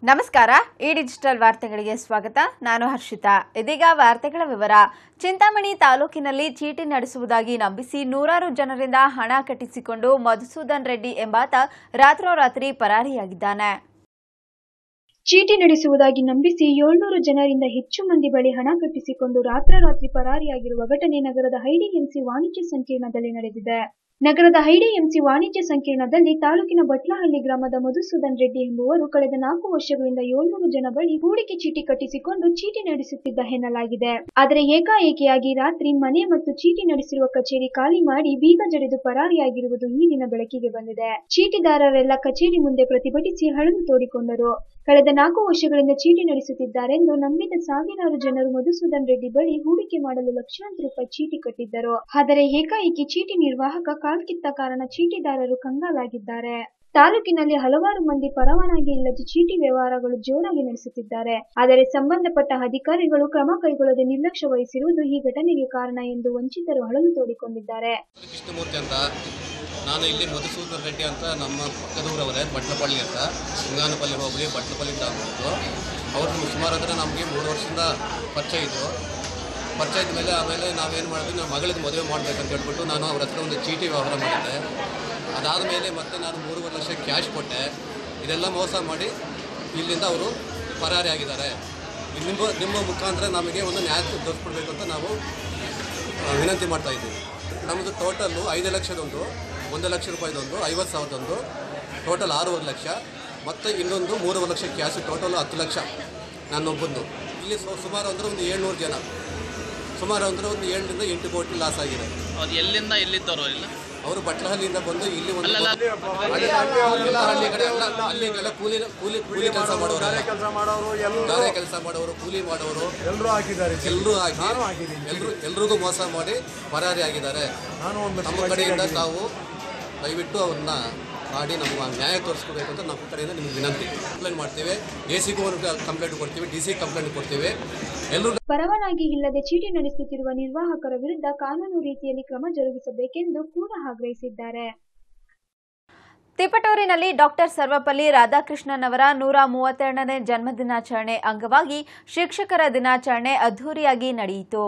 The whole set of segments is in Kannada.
ನಮಸ್ಕಾರ ಈ ಡಿಜಿಟಲ್ ವಾರ್ತೆಗಳಿಗೆ ಸ್ವಾಗತ ನಾನು ಹರ್ಷಿತಾ ಇದೀಗ ವಾರ್ತೆಗಳ ವಿವರ ಚಿಂತಾಮಣಿ ತಾಲೂಕಿನಲ್ಲಿ ಚೀಟಿ ನಡೆಸುವುದಾಗಿ ನಂಬಿಸಿ ನೂರಾರು ಜನರಿಂದ ಹಣ ಕಟ್ಟಿಸಿಕೊಂಡು ಮಧುಸೂದನ್ ರೆಡ್ಡಿ ಎಂಬಾತ ರಾತ್ರೋರಾತ್ರಿ ಪರಾರಿಯಾಗಿದ್ದಾನೆ ಚೀಟಿ ನಡೆಸುವುದಾಗಿ ನಂಬಿಸಿ ಏಳ್ನೂರು ಜನರಿಂದ ಹೆಚ್ಚು ಮಂದಿ ಬಳಿ ಹಣ ಕಟ್ಟಿಸಿಕೊಂಡು ರಾತ್ರೋರಾತ್ರಿ ಪರಾರಿಯಾಗಿರುವ ಘಟನೆ ನಗರದ ಹೈಡಿಎಂಸಿ ವಾಣಿಜ್ಯ ಸಂಕೀರ್ಣದಲ್ಲಿ ನಡೆದಿದೆ ನಗರದ ಹೈಡಿಎಂಸಿ ವಾಣಿಜ್ಯ ಸಂಕೀರ್ಣದಲ್ಲಿ ತಾಲೂಕಿನ ಬಟ್ಲಹಳ್ಳಿ ಗ್ರಾಮದ ಮಧುಸೂದನ್ ರೆಡ್ಡಿ ಎಂಬುವರು ಕಳೆದ ನಾಲ್ಕು ವರ್ಷಗಳಿಂದ ಏಳ್ನೂರು ಜನ ಬಳಿ ಹೂಡಿಕೆ ಚೀಟಿ ಕಟ್ಟಿಸಿಕೊಂಡು ಚೀಟಿ ನಡೆಸುತ್ತಿದ್ದ ಎನ್ನಲಾಗಿದೆ ಆದರೆ ಏಕಾಏಕಿಯಾಗಿ ರಾತ್ರಿ ಮನೆ ಮತ್ತು ಚೀಟಿ ನಡೆಸಿರುವ ಕಚೇರಿ ಖಾಲಿ ಮಾಡಿ ಬೀಗ ಜಡಿದು ಪರಾರಿಯಾಗಿರುವುದು ಈ ದಿನ ಬೆಳಕಿಗೆ ಬಂದಿದೆ ಚೀಟಿದಾರರೆಲ್ಲ ಕಚೇರಿ ಮುಂದೆ ಪ್ರತಿಭಟಿಸಿ ಹಳಲು ತೋಡಿಕೊಂಡರು ಕಳೆದ ನಾಲ್ಕು ವರ್ಷಗಳಿಂದ ಚೀಟಿ ನಡೆಸುತ್ತಿದ್ದಾರೆಂದು ನಂಬಿದ ಸಾವಿರಾರು ಜನರು ಮಧುಸೂದನ್ ರೆಡ್ಡಿ ಬಳಿ ಹೂಡಿಕೆ ಮಾಡಲು ಲಕ್ಷಾಂತರ ರೂಪಾಯಿ ಚೀಟಿ ಕಟ್ಟಿದ್ದರು ಆದರೆ ಏಕಾಏಕಿ ಚೀಟಿ ನಿರ್ವಾಹಕ ಕಾಲ್ಕಿತ್ತ ಕಾರಣ ಚೀಟಿದಾರರು ಕಂಗಾಲಾಗಿದ್ದಾರೆ ತಾಲೂಕಿನಲ್ಲಿ ಹಲವಾರು ಮಂದಿ ಪರವಾನಗಿ ಇಲ್ಲದೆ ಚೀಟಿ ವ್ಯವಹಾರಗಳು ಜೋರಾಗಿ ನಡೆಸುತ್ತಿದ್ದಾರೆ ಆದರೆ ಸಂಬಂಧಪಟ್ಟ ಅಧಿಕಾರಿಗಳು ಕ್ರಮ ಕೈಗೊಳ್ಳದೆ ನಿರ್ಲಕ್ಷ್ಯ ವಹಿಸಿರುವುದು ಈ ಘಟನೆಗೆ ಕಾರಣ ಎಂದು ವಂಚಿತರು ಅಳಲು ತೋಡಿಕೊಂಡಿದ್ದಾರೆ ಕೃಷ್ಣಮೂರ್ತಿ ಅಂತ ನಾನು ಇಲ್ಲಿ ಮಧುಸೂದನ್ ರೆಡ್ಡಿ ಅಂತ ನಮ್ಮ ಪಕ್ಕದೂರವರೇ ಬಟ್ಲಪಳ್ಳಿ ಅಂತ ಸಿಂಗಾನಪಲ್ಲಿ ಹೋಬಳಿ ಬಟ್ಲಪಳ್ಳಿಯಿಂದ ಆಗ್ಬಿಟ್ಟು ಅವರು ಸುಮಾರು ಅಂದರೆ ನಮಗೆ ಮೂರು ವರ್ಷದಿಂದ ಪರಿಚಯ ಇದ್ದರು ಪರಿಚಯ ಇದ್ದ ಮೇಲೆ ಆಮೇಲೆ ನಾವೇನು ಮಾಡಿದ್ವಿ ನಮ್ಮ ಮಗಳಿಗೆ ಮದುವೆ ಮಾಡಬೇಕಂತ ಹೇಳ್ಬಿಟ್ಟು ನಾನು ಅವ್ರ ಹತ್ರ ಒಂದು ಚೀಟಿ ವ್ಯವಹಾರ ಮಾಡಿದ್ದೆ ಅದಾದ ಮೇಲೆ ಮತ್ತೆ ನಾನು ಮೂರುವರೆ ಲಕ್ಷ ಕ್ಯಾಶ್ ಕೊಟ್ಟೆ ಇದೆಲ್ಲ ಮೋಸ ಮಾಡಿ ಇಲ್ಲಿಂದ ಅವರು ಪರಾರಿ ಆಗಿದ್ದಾರೆ ನಿಮ್ಮ ನಿಮ್ಮ ಮುಖಾಂತರ ನಮಗೆ ಒಂದು ನ್ಯಾಯ ದೊರಕಿಸ್ಕೊಡ್ಬೇಕು ಅಂತ ನಾವು ಆ, ವಿನಂತಿ ಮಾಡ್ತಾ ಇದ್ದೀವಿ ನಮ್ಮದು ಟೋಟಲ್ಲು ಐದು ಲಕ್ಷದೊಂದು ಒಂದು ಲಕ್ಷ ರೂಪಾಯಿದೊಂದು ಐವತ್ತು ಸಾವಿರದೊಂದು ಟೋಟಲ್ ಆರೂವರೆ ಲಕ್ಷ ಮತ್ತು ಇನ್ನೊಂದು ಮೂರುವರೆ ಲಕ್ಷ ಕ್ಯಾಶ್ ಟೋಟಲ್ ಹತ್ತು ಲಕ್ಷ ನನ್ನೊಬ್ಬಂದು ಇಲ್ಲಿ ಸು- ಸುಮಾರು ಅಂದರೆ ಒಂದು ಏಳ್ನೂರು ಜನ ಸುಮಾರು ಅಂದರೆ ಒಂದು ಏಳರಿಂದ ಎಂಟು ಕೋಟಿ ಲಾಸ್ ಆಗಿದೆ ಅದು ಎಲ್ಲಿಂದ ಎಲ್ಲಿದ್ದವರು ಇಲ್ಲ ಅವರು ಬಟ್ಲಹಳ್ಳಿಯಿಂದ ಬಂದು ಇಲ್ಲಿ ಒಂದು ಅಲ್ಲಲ್ಲ. ಹಳ್ಳಿ ಎಲ್ಲ ಹಳ್ಳಿ ಕಡೆ ಎಲ್ಲ ಹಳ್ಳಿಗೆಲ್ಲ ಕೂಲಿ ಕೂಲಿ ಕೂಲಿ ಕೆಲಸ ಮಾಡೋರು ಕೆಲಸ ಮಾಡೋರು ಎಲ್ಲರೂ ಗಾರೆ ಕೆಲಸ ಮಾಡೋರು ಕೂಲಿ ಮಾಡೋರು ಎಲ್ಲರೂ ಹಾಕಿದ್ದಾರೆ ಎಲ್ಲರೂ ಹಾಕಿ ನಾನು ಹಾಕಿದ್ದೀನಿ ಎಲ್ಲರೂ ಎಲ್ರಿಗೂ ಮೋಸ ಮಾಡಿ ಪರಾರಿ ಆಗಿದ್ದಾರೆ ನಾನು ಒಂದು ನಮ್ಮ ಕಡೆಯಿಂದ ತಾವು ದಯವಿಟ್ಟು ಅವ್ರನ್ನ ಮಾಡಿ ನಮ್ಗೆ ನ್ಯಾಯ ತೋರಿಸ್ಕೋಬೇಕು ಅಂತ ನಮ್ಮ ಕಡೆಯಿಂದ ನಿಮ್ಗೆ ವಿನಂತಿ ಕಂಪ್ಲೇಂಟ್ ಮಾಡ್ತೀವಿ ಎ ಸಿಗೂ ಒಂದು ಕಂಪ್ಲೇಂಟ್ ಕೊಡ್ತೀವಿ ಡಿ ಸಿ ಕಂಪ್ಲೇಂಟ್ ಕೊಡ್ತೀವಿ ಎಲ್ಲರೂ ಪರವಾನಗಿ ಇಲ್ಲದೆ ಚೀಟಿ ನಡೆಸುತ್ತಿರುವ ನಿರ್ವಾಹಕರ ವಿರುದ್ಧ ಕಾನೂನು ರೀತಿಯಲ್ಲಿ ಕ್ರಮ ಜರುಗಿಸಬೇಕೆಂದು ಕೂಡ ಆಗ್ರಹಿಸಿದ್ದಾರೆ ತಿಪಟೂರಿನಲ್ಲಿ ಡಾಕ್ಟರ್ ಸರ್ವಪಲ್ಲಿ ರಾಧಾಕೃಷ್ಣನ್ ಅವರ ನೂರ ಮೂವತ್ತೆರಡನೇ ಜನ್ಮದಿನಾಚರಣೆ ಅಂಗವಾಗಿ ಶಿಕ್ಷಕರ ದಿನಾಚರಣೆ ಅದ್ಧೂರಿಯಾಗಿ ನಡೆಯಿತು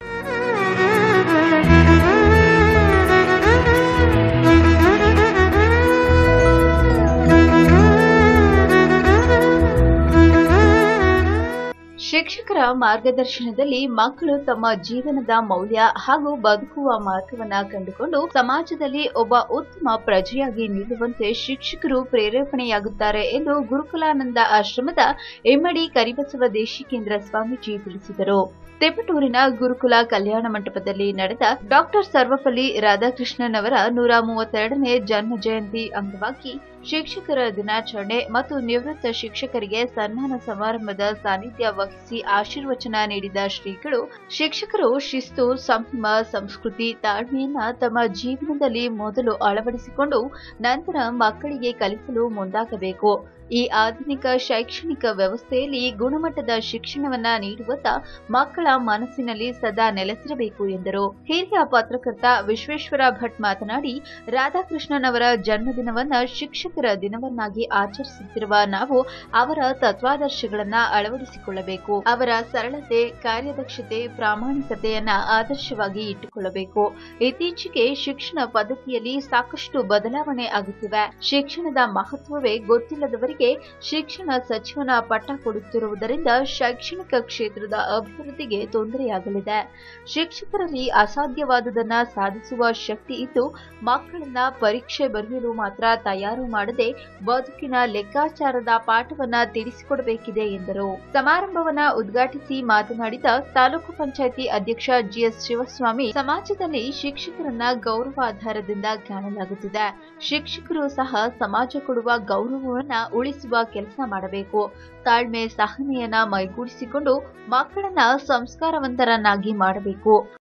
ಶಿಕ್ಷಕರ ಮಾರ್ಗದರ್ಶನದಲ್ಲಿ ಮಕ್ಕಳು ತಮ್ಮ ಜೀವನದ ಮೌಲ್ಯ ಹಾಗೂ ಬದುಕುವ ಮಾರ್ಗವನ್ನ ಕಂಡುಕೊಂಡು ಸಮಾಜದಲ್ಲಿ ಒಬ್ಬ ಉತ್ತಮ ಪ್ರಜೆಯಾಗಿ ನಿಲ್ಲುವಂತೆ ಶಿಕ್ಷಕರು ಪ್ರೇರೇಪಣೆಯಾಗುತ್ತಾರೆ ಎಂದು ಗುರುಕುಲಾನಂದ ಆಶ್ರಮದ ಎಮ್ಮಡಿ ಕರಿಬಸವ ದೇಶಿಕೇಂದ್ರ ಸ್ವಾಮೀಜಿ ತಿಳಿಸಿದರು ತೆಪಟೂರಿನ ಗುರುಕುಲ ಕಲ್ಯಾಣ ಮಂಟಪದಲ್ಲಿ ನಡೆದ ಡಾಕ್ಟರ್ ಸರ್ವಪಲ್ಲಿ ರಾಧಾಕೃಷ್ಣನ್ ಅವರ ನೂರ ಮೂವತ್ತೆರಡನೇ ಜನ್ಮ ಜಯಂತಿ ಅಂಗವಾಗಿ ಶಿಕ್ಷಕರ ದಿನಾಚರಣೆ ಮತ್ತು ನಿವೃತ್ತ ಶಿಕ್ಷಕರಿಗೆ ಸನ್ಮಾನ ಸಮಾರಂಭದ ಸಾನ್ನಿಧ್ಯ ವಹಿಸಿ ಆಶೀರ್ವಚನ ನೀಡಿದ ಶ್ರೀಗಳು ಶಿಕ್ಷಕರು ಶಿಸ್ತು ಸಂಯಮ ಸಂಸ್ಕೃತಿ ತಾಳ್ಮೆಯನ್ನ ತಮ್ಮ ಜೀವನದಲ್ಲಿ ಮೊದಲು ಅಳವಡಿಸಿಕೊಂಡು ನಂತರ ಮಕ್ಕಳಿಗೆ ಕಲಿಸಲು ಮುಂದಾಗಬೇಕು ಈ ಆಧುನಿಕ ಶೈಕ್ಷಣಿಕ ವ್ಯವಸ್ಥೆಯಲ್ಲಿ ಗುಣಮಟ್ಟದ ಶಿಕ್ಷಣವನ್ನ ನೀಡುವತ್ತ ಮಕ್ಕಳ ಮನಸ್ಸಿನಲ್ಲಿ ಸದಾ ನೆಲೆಸಿರಬೇಕು ಎಂದರು ಹಿರಿಯ ಪತ್ರಕರ್ತ ವಿಶ್ವೇಶ್ವರ ಭಟ್ ಮಾತನಾಡಿ ರಾಧಾಕೃಷ್ಣನ್ ಅವರ ಜನ್ಮದಿನವನ್ನ ಶಿಕ್ಷಕರ ದಿನವನ್ನಾಗಿ ಆಚರಿಸುತ್ತಿರುವ ನಾವು ಅವರ ತತ್ವಾದರ್ಶಗಳನ್ನ ಅಳವಡಿಸಿಕೊಳ್ಳಬೇಕು ಅವರ ಸರಳತೆ ಕಾರ್ಯದಕ್ಷತೆ ಪ್ರಾಮಾಣಿಕತೆಯನ್ನ ಆದರ್ಶವಾಗಿ ಇಟ್ಟುಕೊಳ್ಳಬೇಕು ಇತ್ತೀಚೆಗೆ ಶಿಕ್ಷಣ ಪದ್ಧತಿಯಲ್ಲಿ ಸಾಕಷ್ಟು ಬದಲಾವಣೆ ಆಗುತ್ತಿವೆ ಶಿಕ್ಷಣದ ಮಹತ್ವವೇ ಗೊತ್ತಿಲ್ಲದವರಿಗೆ ಶಿಕ್ಷಣ ಸಚಿವನ ಪಟ್ಟ ಕೊಡುತ್ತಿರುವುದರಿಂದ ಶೈಕ್ಷಣಿಕ ಕ್ಷೇತ್ರದ ಅಭಿವೃದ್ಧಿಗೆ ತೊಂದರೆಯಾಗಲಿದೆ ಶಿಕ್ಷಕರಲ್ಲಿ ಅಸಾಧ್ಯವಾದುದನ್ನ ಸಾಧಿಸುವ ಶಕ್ತಿ ಇದ್ದು ಮಕ್ಕಳನ್ನ ಪರೀಕ್ಷೆ ಬರೆಯಲು ಮಾತ್ರ ತಯಾರು ಮಾಡದೆ ಬದುಕಿನ ಲೆಕ್ಕಾಚಾರದ ಪಾಠವನ್ನ ತಿಳಿಸಿಕೊಡಬೇಕಿದೆ ಎಂದರು ಸಮಾರಂಭವನ್ನ ಉದ್ಘಾಟಿಸಿ ಮಾತನಾಡಿದ ತಾಲೂಕು ಪಂಚಾಯಿತಿ ಅಧ್ಯಕ್ಷ ಜಿಎಸ್ ಶಿವಸ್ವಾಮಿ ಸಮಾಜದಲ್ಲಿ ಶಿಕ್ಷಕರನ್ನ ಗೌರವಾಧಾರದಿಂದ ಕಾಣಲಾಗುತ್ತಿದೆ ಶಿಕ್ಷಕರು ಸಹ ಸಮಾಜ ಕೊಡುವ ಗೌರವವನ್ನ ಉಳಿಸುವ ಕೆಲಸ ಮಾಡಬೇಕು ತಾಳ್ಮೆ ಸಹನೆಯನ್ನ ಮೈಗೂಡಿಸಿಕೊಂಡು ಮಕ್ಕಳನ್ನ ಸಂಸ್ಕಾರವಂತರನ್ನಾಗಿ ಮಾಡಬೇಕು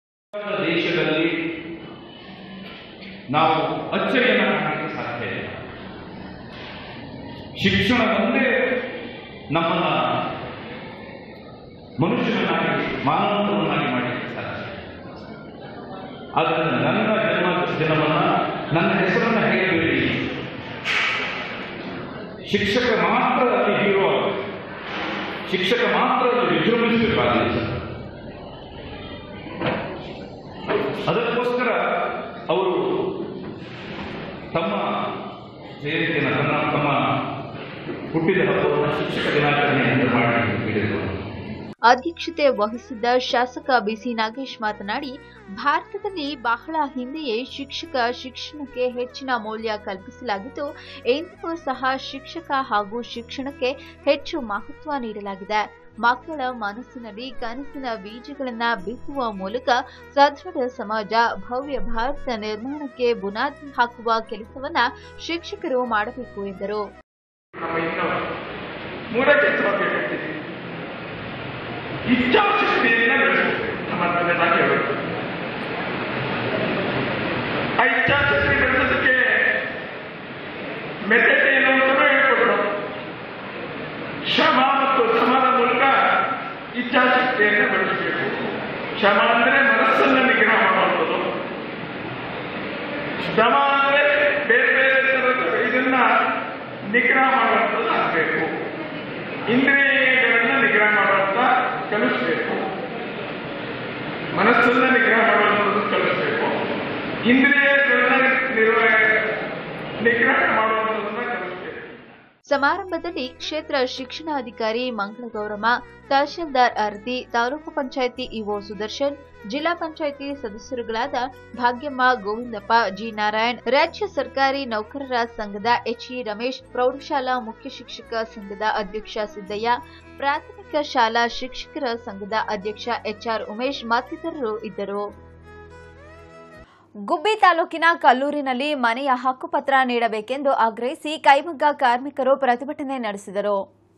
ದೇಶದಲ್ಲಿ ನಾವು ಅಚ್ಚರಿಯನ್ನು ಕಾಣಕ್ಕೆ ಸಾಧ್ಯ ಇಲ್ಲ ಶಿಕ್ಷಣ ಒಂದೇ ನಮ್ಮನ್ನ ಮನುಷ್ಯನನ್ನಾಗಿ ಮಾನವನನ್ನಾಗಿ ಮಾಡಲಿಕ್ಕೆ ಸಾಧ್ಯ ಆದ್ದರಿಂದ ನನ್ನ ಜನ್ಮ ದಿನವನ್ನ ನನ್ನ ಹೆಸರನ್ನು ಹೇಳಬೇಡಿ ಶಿಕ್ಷಕ ಮಾತ್ರ ಅಲ್ಲಿ ಹೀರೋ ಆಗುತ್ತೆ ಶಿಕ್ಷಕ ಮಾತ್ರ ಅದನ್ನು ವಿಜೃಂಭಿಸಬೇಕಾಗಿದೆ ಸರ್ ಅದಕ್ಕೋಸ್ಕರ ಅವರು ತಮ್ಮ ಜಯಂತಿಯನ್ನು ತನ್ನ ತಮ್ಮ ಹುಟ್ಟಿದ ಹಬ್ಬವನ್ನು ಶಿಕ್ಷಕ ದಿನಾಚರಣೆ ಎಂದು ಮಾಡಿ ಹೇಳಿದರು ಅಧ್ಯಕ್ಷತೆ ವಹಿಸಿದ್ದ ಶಾಸಕ ಬಿಸಿ ನಾಗೇಶ್ ಮಾತನಾಡಿ ಭಾರತದಲ್ಲಿ ಬಹಳ ಹಿಂದೆಯೇ ಶಿಕ್ಷಕ ಶಿಕ್ಷಣಕ್ಕೆ ಹೆಚ್ಚಿನ ಮೌಲ್ಯ ಕಲ್ಪಿಸಲಾಗಿದ್ದು ಇಂದಿಗೂ ಸಹ ಶಿಕ್ಷಕ ಹಾಗೂ ಶಿಕ್ಷಣಕ್ಕೆ ಹೆಚ್ಚು ಮಹತ್ವ ನೀಡಲಾಗಿದೆ ಮಕ್ಕಳ ಮನಸ್ಸಿನಲ್ಲಿ ಕನಸಿನ ಬೀಜಗಳನ್ನ ಬಿತ್ತುವ ಮೂಲಕ ಸದೃಢ ಸಮಾಜ ಭವ್ಯ ಭಾರತ ನಿರ್ಮಾಣಕ್ಕೆ ಬುನಾದಿ ಹಾಕುವ ಕೆಲಸವನ್ನ ಶಿಕ್ಷಕರು ಮಾಡಬೇಕು ಎಂದರು ನಮ್ಮ ಇನ್ನು ಮೂರಕ್ಕೆ ಬರಬೇಕಾಗ್ತದೆ ಇಚ್ಛಾಶಕ್ತಿಯನ್ನ ಬೆಳೆಸಬೇಕು ನಮ್ಮ ತಂದೆ ಹೇಳಬೇಕು ಆ ಇಚ್ಛಾಶಕ್ತಿ ಬೆಳೆಸೋದಕ್ಕೆ ಮೆಥಡ್ ಏನು ಅಂತ ಹೇಳ್ಕೊಟ್ರು ಶ್ರಮ ಮತ್ತು ಶ್ರಮದ ಮೂಲಕ ಇಚ್ಛಾಶಕ್ತಿಯನ್ನು ಬೆಳೆಸಬೇಕು ಶ್ರಮ ಅಂದ್ರೆ ಮನಸ್ಸನ್ನು ನಿಗ್ರಹ ಮಾಡುವಂಥದ್ದು ಶ್ರಮ ಅಂದ್ರೆ ಬೇರೆ ಬೇರೆ ತರದ ಇದನ್ನ ನಿಗ್ರಹ ಮಾಡುವಂಥದ್ದು ಆಗಬೇಕು ಇಂದ್ರಿಯಗಳನ್ನ ನಿಗ್ರಹ ಮಾಡುವಂತ ಕಲಿಸ್ಬೇಕು ಮನಸ್ಸನ್ನ ನಿಗ್ರಹ ಮಾಡುವಂಥದ್ದು ಕಲಿಸ್ಬೇಕು ಇಂದ್ರಿಯಗಳನ್ನ ನಿರ್ವಹ ನಿಗ್ರಹ ಮಾಡುವಂಥದ್ದನ್ನ ಕಲಿಸ್ಬೇಕು ಸಮಾರಂಭದಲ್ಲಿ ಕ್ಷೇತ್ರ ಶಿಕ್ಷಣಾಧಿಕಾರಿ ಮಂಗಳಗೌರಮ್ಮ ತಹಶೀಲ್ದಾರ್ ಅರ್ತಿ ತಾಲೂಕು ಪಂಚಾಯಿತಿ ಇಒ ಸುದರ್ಶನ್ ಜಿಲ್ಲಾ ಪಂಚಾಯಿತಿ ಸದಸ್ಯರುಗಳಾದ ಭಾಗ್ಯಮ್ಮ ಗೋವಿಂದಪ್ಪ ಜಿ ನಾರಾಯಣ್ ರಾಜ್ಯ ಸರ್ಕಾರಿ ನೌಕರರ ಸಂಘದ ಎಚ್ಇ ರಮೇಶ್ ಪ್ರೌಢಶಾಲಾ ಮುಖ್ಯ ಶಿಕ್ಷಕ ಸಂಘದ ಅಧ್ಯಕ್ಷ ಸಿದ್ದಯ್ಯ ಪ್ರಾಥಮಿಕ ಶಾಲಾ ಶಿಕ್ಷಕರ ಸಂಘದ ಅಧ್ಯಕ್ಷ ಎಚ್ಆರ್ ಉಮೇಶ್ ಮತ್ತಿತರರು ಇದ್ದರು ಗುಬ್ಬಿ ತಾಲೂಕಿನ ಕಲ್ಲೂರಿನಲ್ಲಿ ಮನೆಯ ಹಕ್ಕುಪತ್ರ ನೀಡಬೇಕೆಂದು ಆಗ್ರಹಿಸಿ ಕೈಮಗ್ಗ ಕಾರ್ಮಿಕರು ಪ್ರತಿಭಟನೆ ನಡೆಸಿದರು